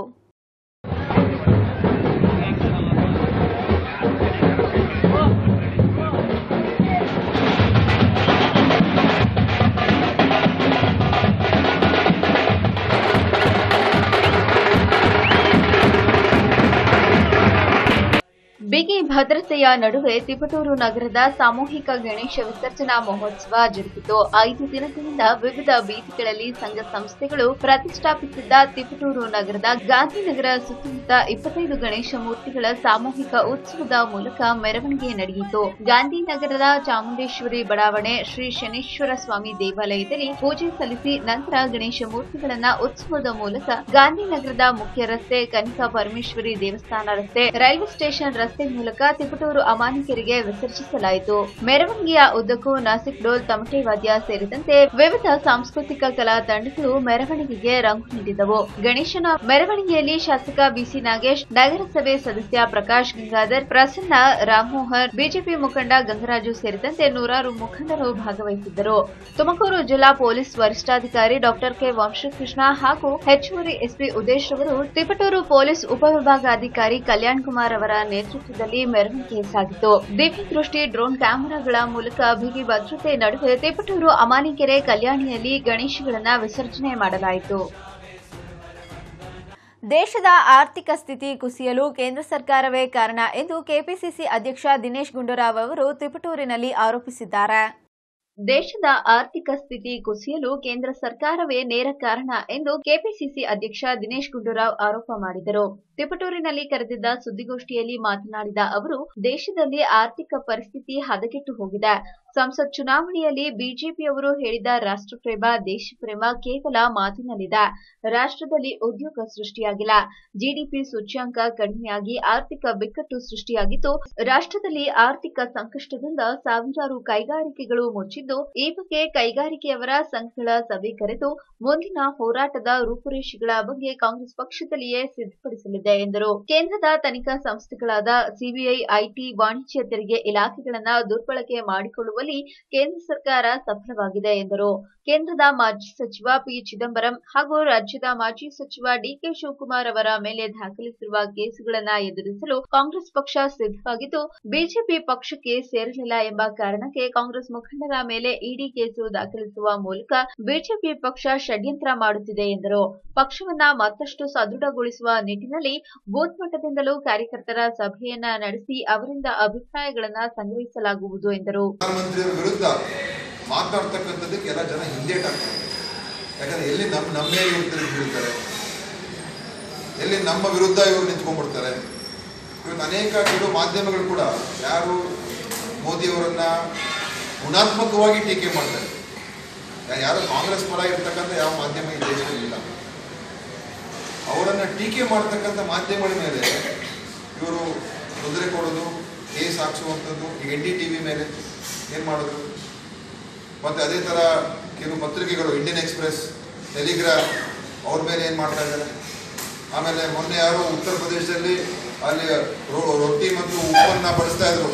ಬಿಗಿ ಭದ್ರತೆಯ ನಡುವೆ ತಿಪಟೂರು ನಗರದ ಸಾಮೂಹಿಕ ಗಣೇಶ ವಿಸರ್ಜನಾ ಮಹೋತ್ಸವ ಜರುಗಿತು ಐದು ದಿನಗಳಿಂದ ವಿವಿಧ ಬೀದಿಗಳಲ್ಲಿ ಸಂಘ ಸಂಸ್ಥೆಗಳು ಪ್ರತಿಷ್ಠಾಪಿಸಿದ್ದ ತಿಪಟೂರು ನಗರದ ಗಾಂಧಿನಗರ ಸುತ್ತಮುತ್ತ ಇಪ್ಪತ್ತೈದು ಗಣೇಶ ಮೂರ್ತಿಗಳ ಸಾಮೂಹಿಕ ಉತ್ಸವದ ಮೂಲಕ ಮೆರವಣಿಗೆ ನಡೆಯಿತು ಗಾಂಧಿನಗರದ ಚಾಮುಂಡೇಶ್ವರಿ ಬಡಾವಣೆ ಶ್ರೀ ಶನೇಶ್ವರ ಸ್ವಾಮಿ ದೇವಾಲಯದಲ್ಲಿ ಪೂಜೆ ಸಲ್ಲಿಸಿ ನಂತರ ಗಣೇಶ ಮೂರ್ತಿಗಳನ್ನ ಉತ್ಸವದ ಮೂಲಕ ಗಾಂಧಿನಗರದ ಮುಖ್ಯ ರಸ್ತೆ ಕನಕ ಪರಮೇಶ್ವರಿ ದೇವಸ್ಥಾನ ರಸ್ತೆ ರೈಲ್ವೆ ಸ್ಟೇಷನ್ ರಸ್ತೆ ಮೂಲಕ ತಿಪಟೂರು ಅಮಾನಿಕೆರೆಗೆ ವಿಸರ್ಜಿಸಲಾಯಿತು ಮೆರವಣಿಗೆಯ ಉದ್ದಕ್ಕೂ ನಾಸಿಕ್ ಡೋಲ್ ತಮಟೆ ವಾದ್ಯ ಸೇರಿದಂತೆ ವಿವಿಧ ಸಾಂಸ್ಕೃತಿಕ ಕಲಾ ತಂಡಗಳು ಮೆರವಣಿಗೆಗೆ ರಂಗು ನೀಡಿದವು ಗಣೇಶನ ಮೆರವಣಿಗೆಯಲ್ಲಿ ಶಾಸಕ ಬಿಸಿ ನಾಗೇಶ್ ನಗರಸಭೆ ಸದಸ್ಯ ಪ್ರಕಾಶ್ ಗಂಗಾಧರ್ ಪ್ರಸನ್ನ ರಾಮಮೋಹನ್ ಬಿಜೆಪಿ ಮುಖಂಡ ಗಂಗರಾಜು ಸೇರಿದಂತೆ ನೂರಾರು ಮುಖಂಡರು ಭಾಗವಹಿಸಿದ್ದರು ತುಮಕೂರು ಜಿಲ್ಲಾ ಪೊಲೀಸ್ ವರಿಷ್ಠಾಧಿಕಾರಿ ಡಾಕ್ಟರ್ ಕೆ ವಂಶಕೃಷ್ಣ ಹಾಗೂ ಹೆಚ್ಚುವರಿ ಎಸ್ಪಿ ಉದೇಶ್ ಅವರು ತಿಪಟೂರು ಪೊಲೀಸ್ ಉಪವಿಭಾಗಾಧಿಕಾರಿ ಕಲ್ಯಾಣ್ ಕುಮಾರ್ ಅವರ ನೇತೃತ್ವದಲ್ಲಿ ಮೆರವಣಿಗೆ ಸಾಗಿತು ದಿವ್ಯ ದೃಷ್ಟಿ ಡ್ರೋನ್ ಕ್ಯಾಮೆರಾಗಳ ಮೂಲಕ ಬಿಗಿ ಭದ್ರತೆ ನಡುವೆ ತಿಪಟೂರು ಅಮಾನಿಕೆರೆ ಕಲ್ಯಾಣಿಯಲ್ಲಿ ಗಣೇಶಗಳನ್ನ ವಿಸರ್ಜನೆ ಮಾಡಲಾಯಿತು ದೇಶದ ಆರ್ಥಿಕ ಸ್ಥಿತಿ ಕುಸಿಯಲು ಕೇಂದ್ರ ಸರ್ಕಾರವೇ ಕಾರಣ ಎಂದು ಕೆಪಿಸಿಸಿ ಅಧ್ಯಕ್ಷ ದಿನೇಶ್ ಗುಂಡೂರಾವ್ ಅವರು ತಿಪಟೂರಿನಲ್ಲಿ ಆರೋಪಿಸಿದ್ದಾರೆ ದೇಶದ ಆರ್ಥಿಕ ಸ್ಥಿತಿ ಕುಸಿಯಲು ಕೇಂದ್ರ ಸರ್ಕಾರವೇ ನೇರ ಕಾರಣ ಎಂದು ಕೆಪಿಸಿಸಿ ಅಧ್ಯಕ್ಷ ದಿನೇಶ್ ಗುಂಡೂರಾವ್ ಆರೋಪ ಮಾಡಿದರು ತಿಪಟೂರಿನಲ್ಲಿ ಕರೆದಿದ್ದ ಸುದ್ದಿಗೋಷ್ಠಿಯಲ್ಲಿ ಮಾತನಾಡಿದ ಅವರು ದೇಶದಲ್ಲಿ ಆರ್ಥಿಕ ಪರಿಸ್ಥಿತಿ ಹದಗೆಟ್ಟು ಹೋಗಿದೆ ಸಂಸತ್ ಚುನಾವಣೆಯಲ್ಲಿ ಬಿಜೆಪಿಯವರು ಹೇಳಿದ ರಾಷ್ಟ್ರಪ್ರೇಮ ದೇಶಪ್ರೇಮ ಕೇವಲ ಮಾತಿನಲ್ಲಿದೆ ರಾಷ್ಟ್ರದಲ್ಲಿ ಉದ್ಯೋಗ ಸೃಷ್ಟಿಯಾಗಿಲ್ಲ ಜಿಡಿಪಿ ಸೂಚ್ಯಂಕ ಕಡಿಮೆಯಾಗಿ ಆರ್ಥಿಕ ಬಿಕ್ಕಟ್ಟು ಸೃಷ್ಟಿಯಾಗಿದ್ದು ರಾಷ್ಟ್ರದಲ್ಲಿ ಆರ್ಥಿಕ ಸಂಕಷ್ಟದಿಂದ ಸಾವಿರಾರು ಕೈಗಾರಿಕೆಗಳು ಮುಚ್ಚಿದ್ದು ಈ ಬಗ್ಗೆ ಕೈಗಾರಿಕೆಯವರ ಸಂಘಗಳ ಸಭೆ ಕರೆದು ಮುಂದಿನ ಹೋರಾಟದ ರೂಪುರೇಷೆಗಳ ಬಗ್ಗೆ ಕಾಂಗ್ರೆಸ್ ಪಕ್ಷದಲ್ಲಿಯೇ ಸಿದ್ಧಪಡಿಸಲಿದೆ ಎಂದರು ಕೇಂದ್ರದ ತನಿಖಾ ಸಂಸ್ಥೆಗಳಾದ ಸಿಬಿಐ ಐಟಿ ವಾಣಿಜ್ಯ ತೆರಿಗೆ ಇಲಾಖೆಗಳನ್ನ ದುರ್ಬಳಕೆ ಮಾಡಿಕೊಳ್ಳುವಲ್ಲಿ ಕೇಂದ್ರ ಸರ್ಕಾರ ಸಫಲವಾಗಿದೆ ಎಂದರು ಕೇಂದ್ರದ ಮಾಜಿ ಸಚಿವ ಪಿ ಚಿದಂಬರಂ ಹಾಗೂ ರಾಜ್ಯದ ಮಾಜಿ ಸಚಿವ ಡಿಕೆ ಶಿವಕುಮಾರ್ ಅವರ ಮೇಲೆ ದಾಖಲಿಸಿರುವ ಕೇಸುಗಳನ್ನ ಎದುರಿಸಲು ಕಾಂಗ್ರೆಸ್ ಪಕ್ಷ ಸಿದ್ಧವಾಗಿದ್ದು ಬಿಜೆಪಿ ಪಕ್ಷಕ್ಕೆ ಸೇರಲಿಲ್ಲ ಎಂಬ ಕಾರಣಕ್ಕೆ ಕಾಂಗ್ರೆಸ್ ಮುಖಂಡರ ಮೇಲೆ ಇಡಿ ಕೇಸು ದಾಖಲಿಸುವ ಮೂಲಕ ಬಿಜೆಪಿ ಪಕ್ಷ ಷಡ್ಯಂತ್ರ ಮಾಡುತ್ತಿದೆ ಎಂದರು ಪಕ್ಷವನ್ನ ಮತ್ತಷ್ಟು ಸದೃಢಗೊಳಿಸುವ ನಿಟ್ಟಿನಲ್ಲಿ ಬೂತ್ ಮಟ್ಟದಿಂದಲೂ ಕಾರ್ಯಕರ್ತರ ಸಭೆಯನ್ನ ನಡೆಸಿ ಅವರಿಂದ ಅಭಿಪ್ರಾಯಗಳನ್ನ ಸಂಗ್ರಹಿಸಲಾಗುವುದು ಎಂದರು ಮುಖ್ಯಮಂತ್ರಿಯವರ ವಿರುದ್ಧ ಮಾತನಾಡ್ತಕ್ಕಂಥದ್ದಕ್ಕೆ ಎಲ್ಲ ಜನ ಹಿಂದೇಟಾಗ್ತಾರೆ ಯಾಕಂದ್ರೆ ಎಲ್ಲಿ ನಮ್ಮ ನಮ್ಮೇ ಇವ್ರು ತಿರುಗಿ ಬೀಳ್ತಾರೆ ಎಲ್ಲಿ ನಮ್ಮ ವಿರುದ್ಧ ಇವರು ನಿಂತ್ಕೊಂಡ್ಬಿಡ್ತಾರೆ ಇವತ್ತು ಅನೇಕ ಕೆಲವು ಮಾಧ್ಯಮಗಳು ಕೂಡ ಯಾರು ಮೋದಿಯವರನ್ನ ಗುಣಾತ್ಮಕವಾಗಿ ಟೀಕೆ ಮಾಡ್ತಾರೆ ಯಾ- ಯಾರು ಕಾಂಗ್ರೆಸ್ ಪರ ಇರ್ತಕ್ಕಂಥ ಯಾವ ಮಾಧ್ಯಮ ಈ ದೇಶದಲ್ಲಿ ಇಲ್ಲ ಅವರನ್ನ ಟೀಕೆ ಮಾಡ್ತಕ್ಕಂಥ ಮಾಧ್ಯಮಗಳ ಮೇಲೆ ಇವರು ತೊಂದರೆ ಕೊಡೋದು ಕೇಸ್ ಹಾಕ್ಸುವಂಥದ್ದು ಈಗ ಎನ್ ಡಿ ಟಿ ವಿ ಮೇಲೆ ಏನು ಮಾಡೋದು ಮತ್ತು ಅದೇ ಥರ ಕೆಲವು ಪತ್ರಿಕೆಗಳು ಇಂಡಿಯನ್ ಎಕ್ಸ್ಪ್ರೆಸ್ ಟೆಲಿಗ್ರಾಫ್ ಅವ್ರ ಮೇಲೆ ಏನು ಮಾಡ್ತಾ ಇದ್ದಾರೆ ಆಮೇಲೆ ಮೊನ್ನೆ ಯಾರು ಉತ್ತರ ಪ್ರದೇಶದಲ್ಲಿ ಅಲ್ಲಿ ರೊ- ರೊಟ್ಟಿ ಮತ್ತು ಉಪ್ಪನ್ನ ಬಡಿಸ್ತಾ ಇದ್ರು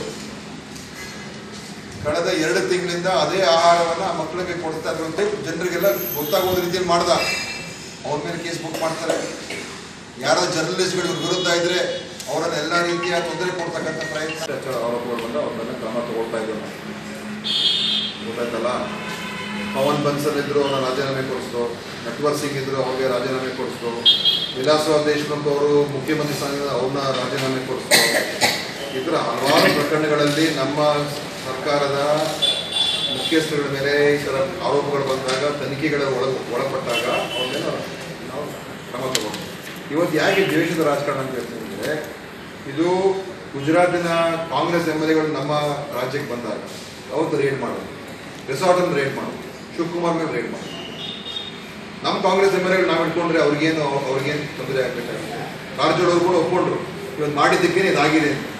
ಕಳೆದ ಎರಡು ತಿಂಗಳಿಂದ ಅದೇ ಆಹಾರವನ್ನ ಆ ಮಕ್ಕಳಿಗೆ ಕೊಡ್ತಾ ಇದ್ರು ಅಂತ ಜನರಿಗೆಲ್ಲ ಗೊತ್ತಾಗೋದ ರೀತಿಯಲ್ಲಿ ಮಾಡ್ದ ಅವ್ರ ಮೇಲೆ ಕೇಸ್ ಬುಕ್ ಮಾಡ್ತಾರೆ ಯಾರೋ ಜರ್ನಲಿಸ್ಟ್ಗಳು ಇವ್ರ ವಿರುದ್ಧ ಇದ್ರೆ ಅವರನ್ನ ಎಲ್ಲ ರೀತಿಯ ತೊಂದರೆ ಕೊಡ್ತಕ್ಕಂಥ ಪ್ರಯತ್ನ ಆರೋಪಗಳು ಬಂದ ಅವ್ರನ್ನ ಕ್ರಮ ತಗೊಳ್ತಾ ಇದ್ದಾರೆ ಗೊತ್ತಾಯ್ತಲ್ಲ ಪವನ್ ಬನ್ಸಲ್ ಇದ್ರು ಅವ್ರನ್ನ ರಾಜೀನಾಮೆ ಕೊಡಿಸ್ತು ನಟ್ವರ್ ಸಿಂಗ್ ಇದ್ರು ಅವ್ರಿಗೆ ರಾಜೀನಾಮೆ ಕೊಡಿಸ್ತು ವಿಲಾಸರಾವ್ ದೇಶಮುಖ್ ಅವರು ಮುಖ್ಯಮಂತ್ರಿ ಸ್ಥಾನದಿಂದ ಅವ್ರನ್ನ ರಾಜೀನಾಮೆ ಕೊಡಿಸ್ತು ಈ ಥರ ಹಲವಾರು ಪ್ರಕರಣಗಳಲ್ಲಿ ನಮ್ಮ ಸರ್ಕಾರದ ಮುಖ್ಯಸ್ಥರುಗಳ ಮೇಲೆ ಈ ಥರ ಆರೋಪಗಳು ಬಂದಾಗ ತನಿಖೆಗಳ ಒಳ ಒಳಪಟ್ಟಾಗ ಅವ್ರ ಮೇಲೆ ನಾವು ಕ್ರಮ ತಗೊಂಡು ಇವತ್ತು ಯಾಕೆ ದ್ವೇಷದ ರಾಜಕಾರಣ ಅಂತ ಹೇಳ್ತಿದ್ರೆ ಇದು ಗುಜರಾತಿನ ಕಾಂಗ್ರೆಸ್ ಎಮ್ ಎಲ್ ಎಗಳು ನಮ್ಮ ರಾಜ್ಯಕ್ಕೆ ಬಂದಾಗ ಅವತ್ತು ರೇಡ್ ಮಾಡೋದು ರೆಸಾರ್ಟನ್ನು ರೇಡ್ ಮಾಡೋದು ಶಿವಕುಮಾರ್ ಮೇಲೆ ರೇಡ್ ಮಾಡೋದು ನಮ್ಮ ಕಾಂಗ್ರೆಸ್ ಎಮ್ ಎಲ್ ಎಗಳು ನಾವು ಇಟ್ಕೊಂಡ್ರೆ ಅವ್ರಿಗೇನು ಅವ್ರಿಗೇನು ತೊಂದರೆ ಆಗಬೇಕಾಗಿದೆ ಕಾರಜೋಳ ಅವರು ಕೂಡ ಒಪ್ಕೊಂಡ್ರು ಇವತ್ತು ಮಾಡಿದ್ದಕ್ಕೆ ಇದಾಗಿದೆ ಅಂತ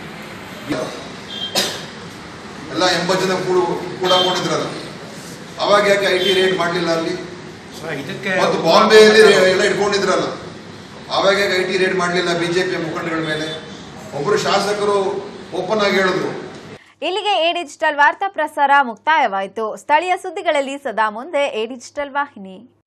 ಎಲ್ಲ ಎಂಬತ್ತು ಜನ ಕೂಡ ಕೂಡ ಕೊಂಡಿದ್ರಲ್ಲ ಅವಾಗ ಯಾಕೆ ಐ ಟಿ ರೇಟ್ ಮಾಡಲಿಲ್ಲ ಅಲ್ಲಿ ಮತ್ತು ಬಾಂಬೆಯಲ್ಲಿ ರೇ- ಎಲ್ಲ ಇಟ್ಕೊಂಡಿದ್ರಲ್ಲ ಅವಾಗ ಯಾಕೆ ಐ ಟಿ ರೇಟ್ ಮಾಡಲಿಲ್ಲ ಬಿಜೆಪಿ ಮುಖಂಡಗಳ ಮೇಲೆ ಒಬ್ಬರು ಶಾಸಕರು ಓಪನ್ ಆಗಿ ಹೇಳಿದ್ರು ಇಲ್ಲಿಗೆ ಎ ಡಿಜಿಟಲ್ ವಾರ್ತಾ ಪ್ರಸಾರ ಮುಕ್ತಾಯವಾಯಿತು ಸ್ಥಳೀಯ ಸುದ್ದಿಗಳಲ್ಲಿ ಸದಾ ಮುಂದೆ ಎ ಡಿಜಿಟಲ್ ವಾಹಿನಿ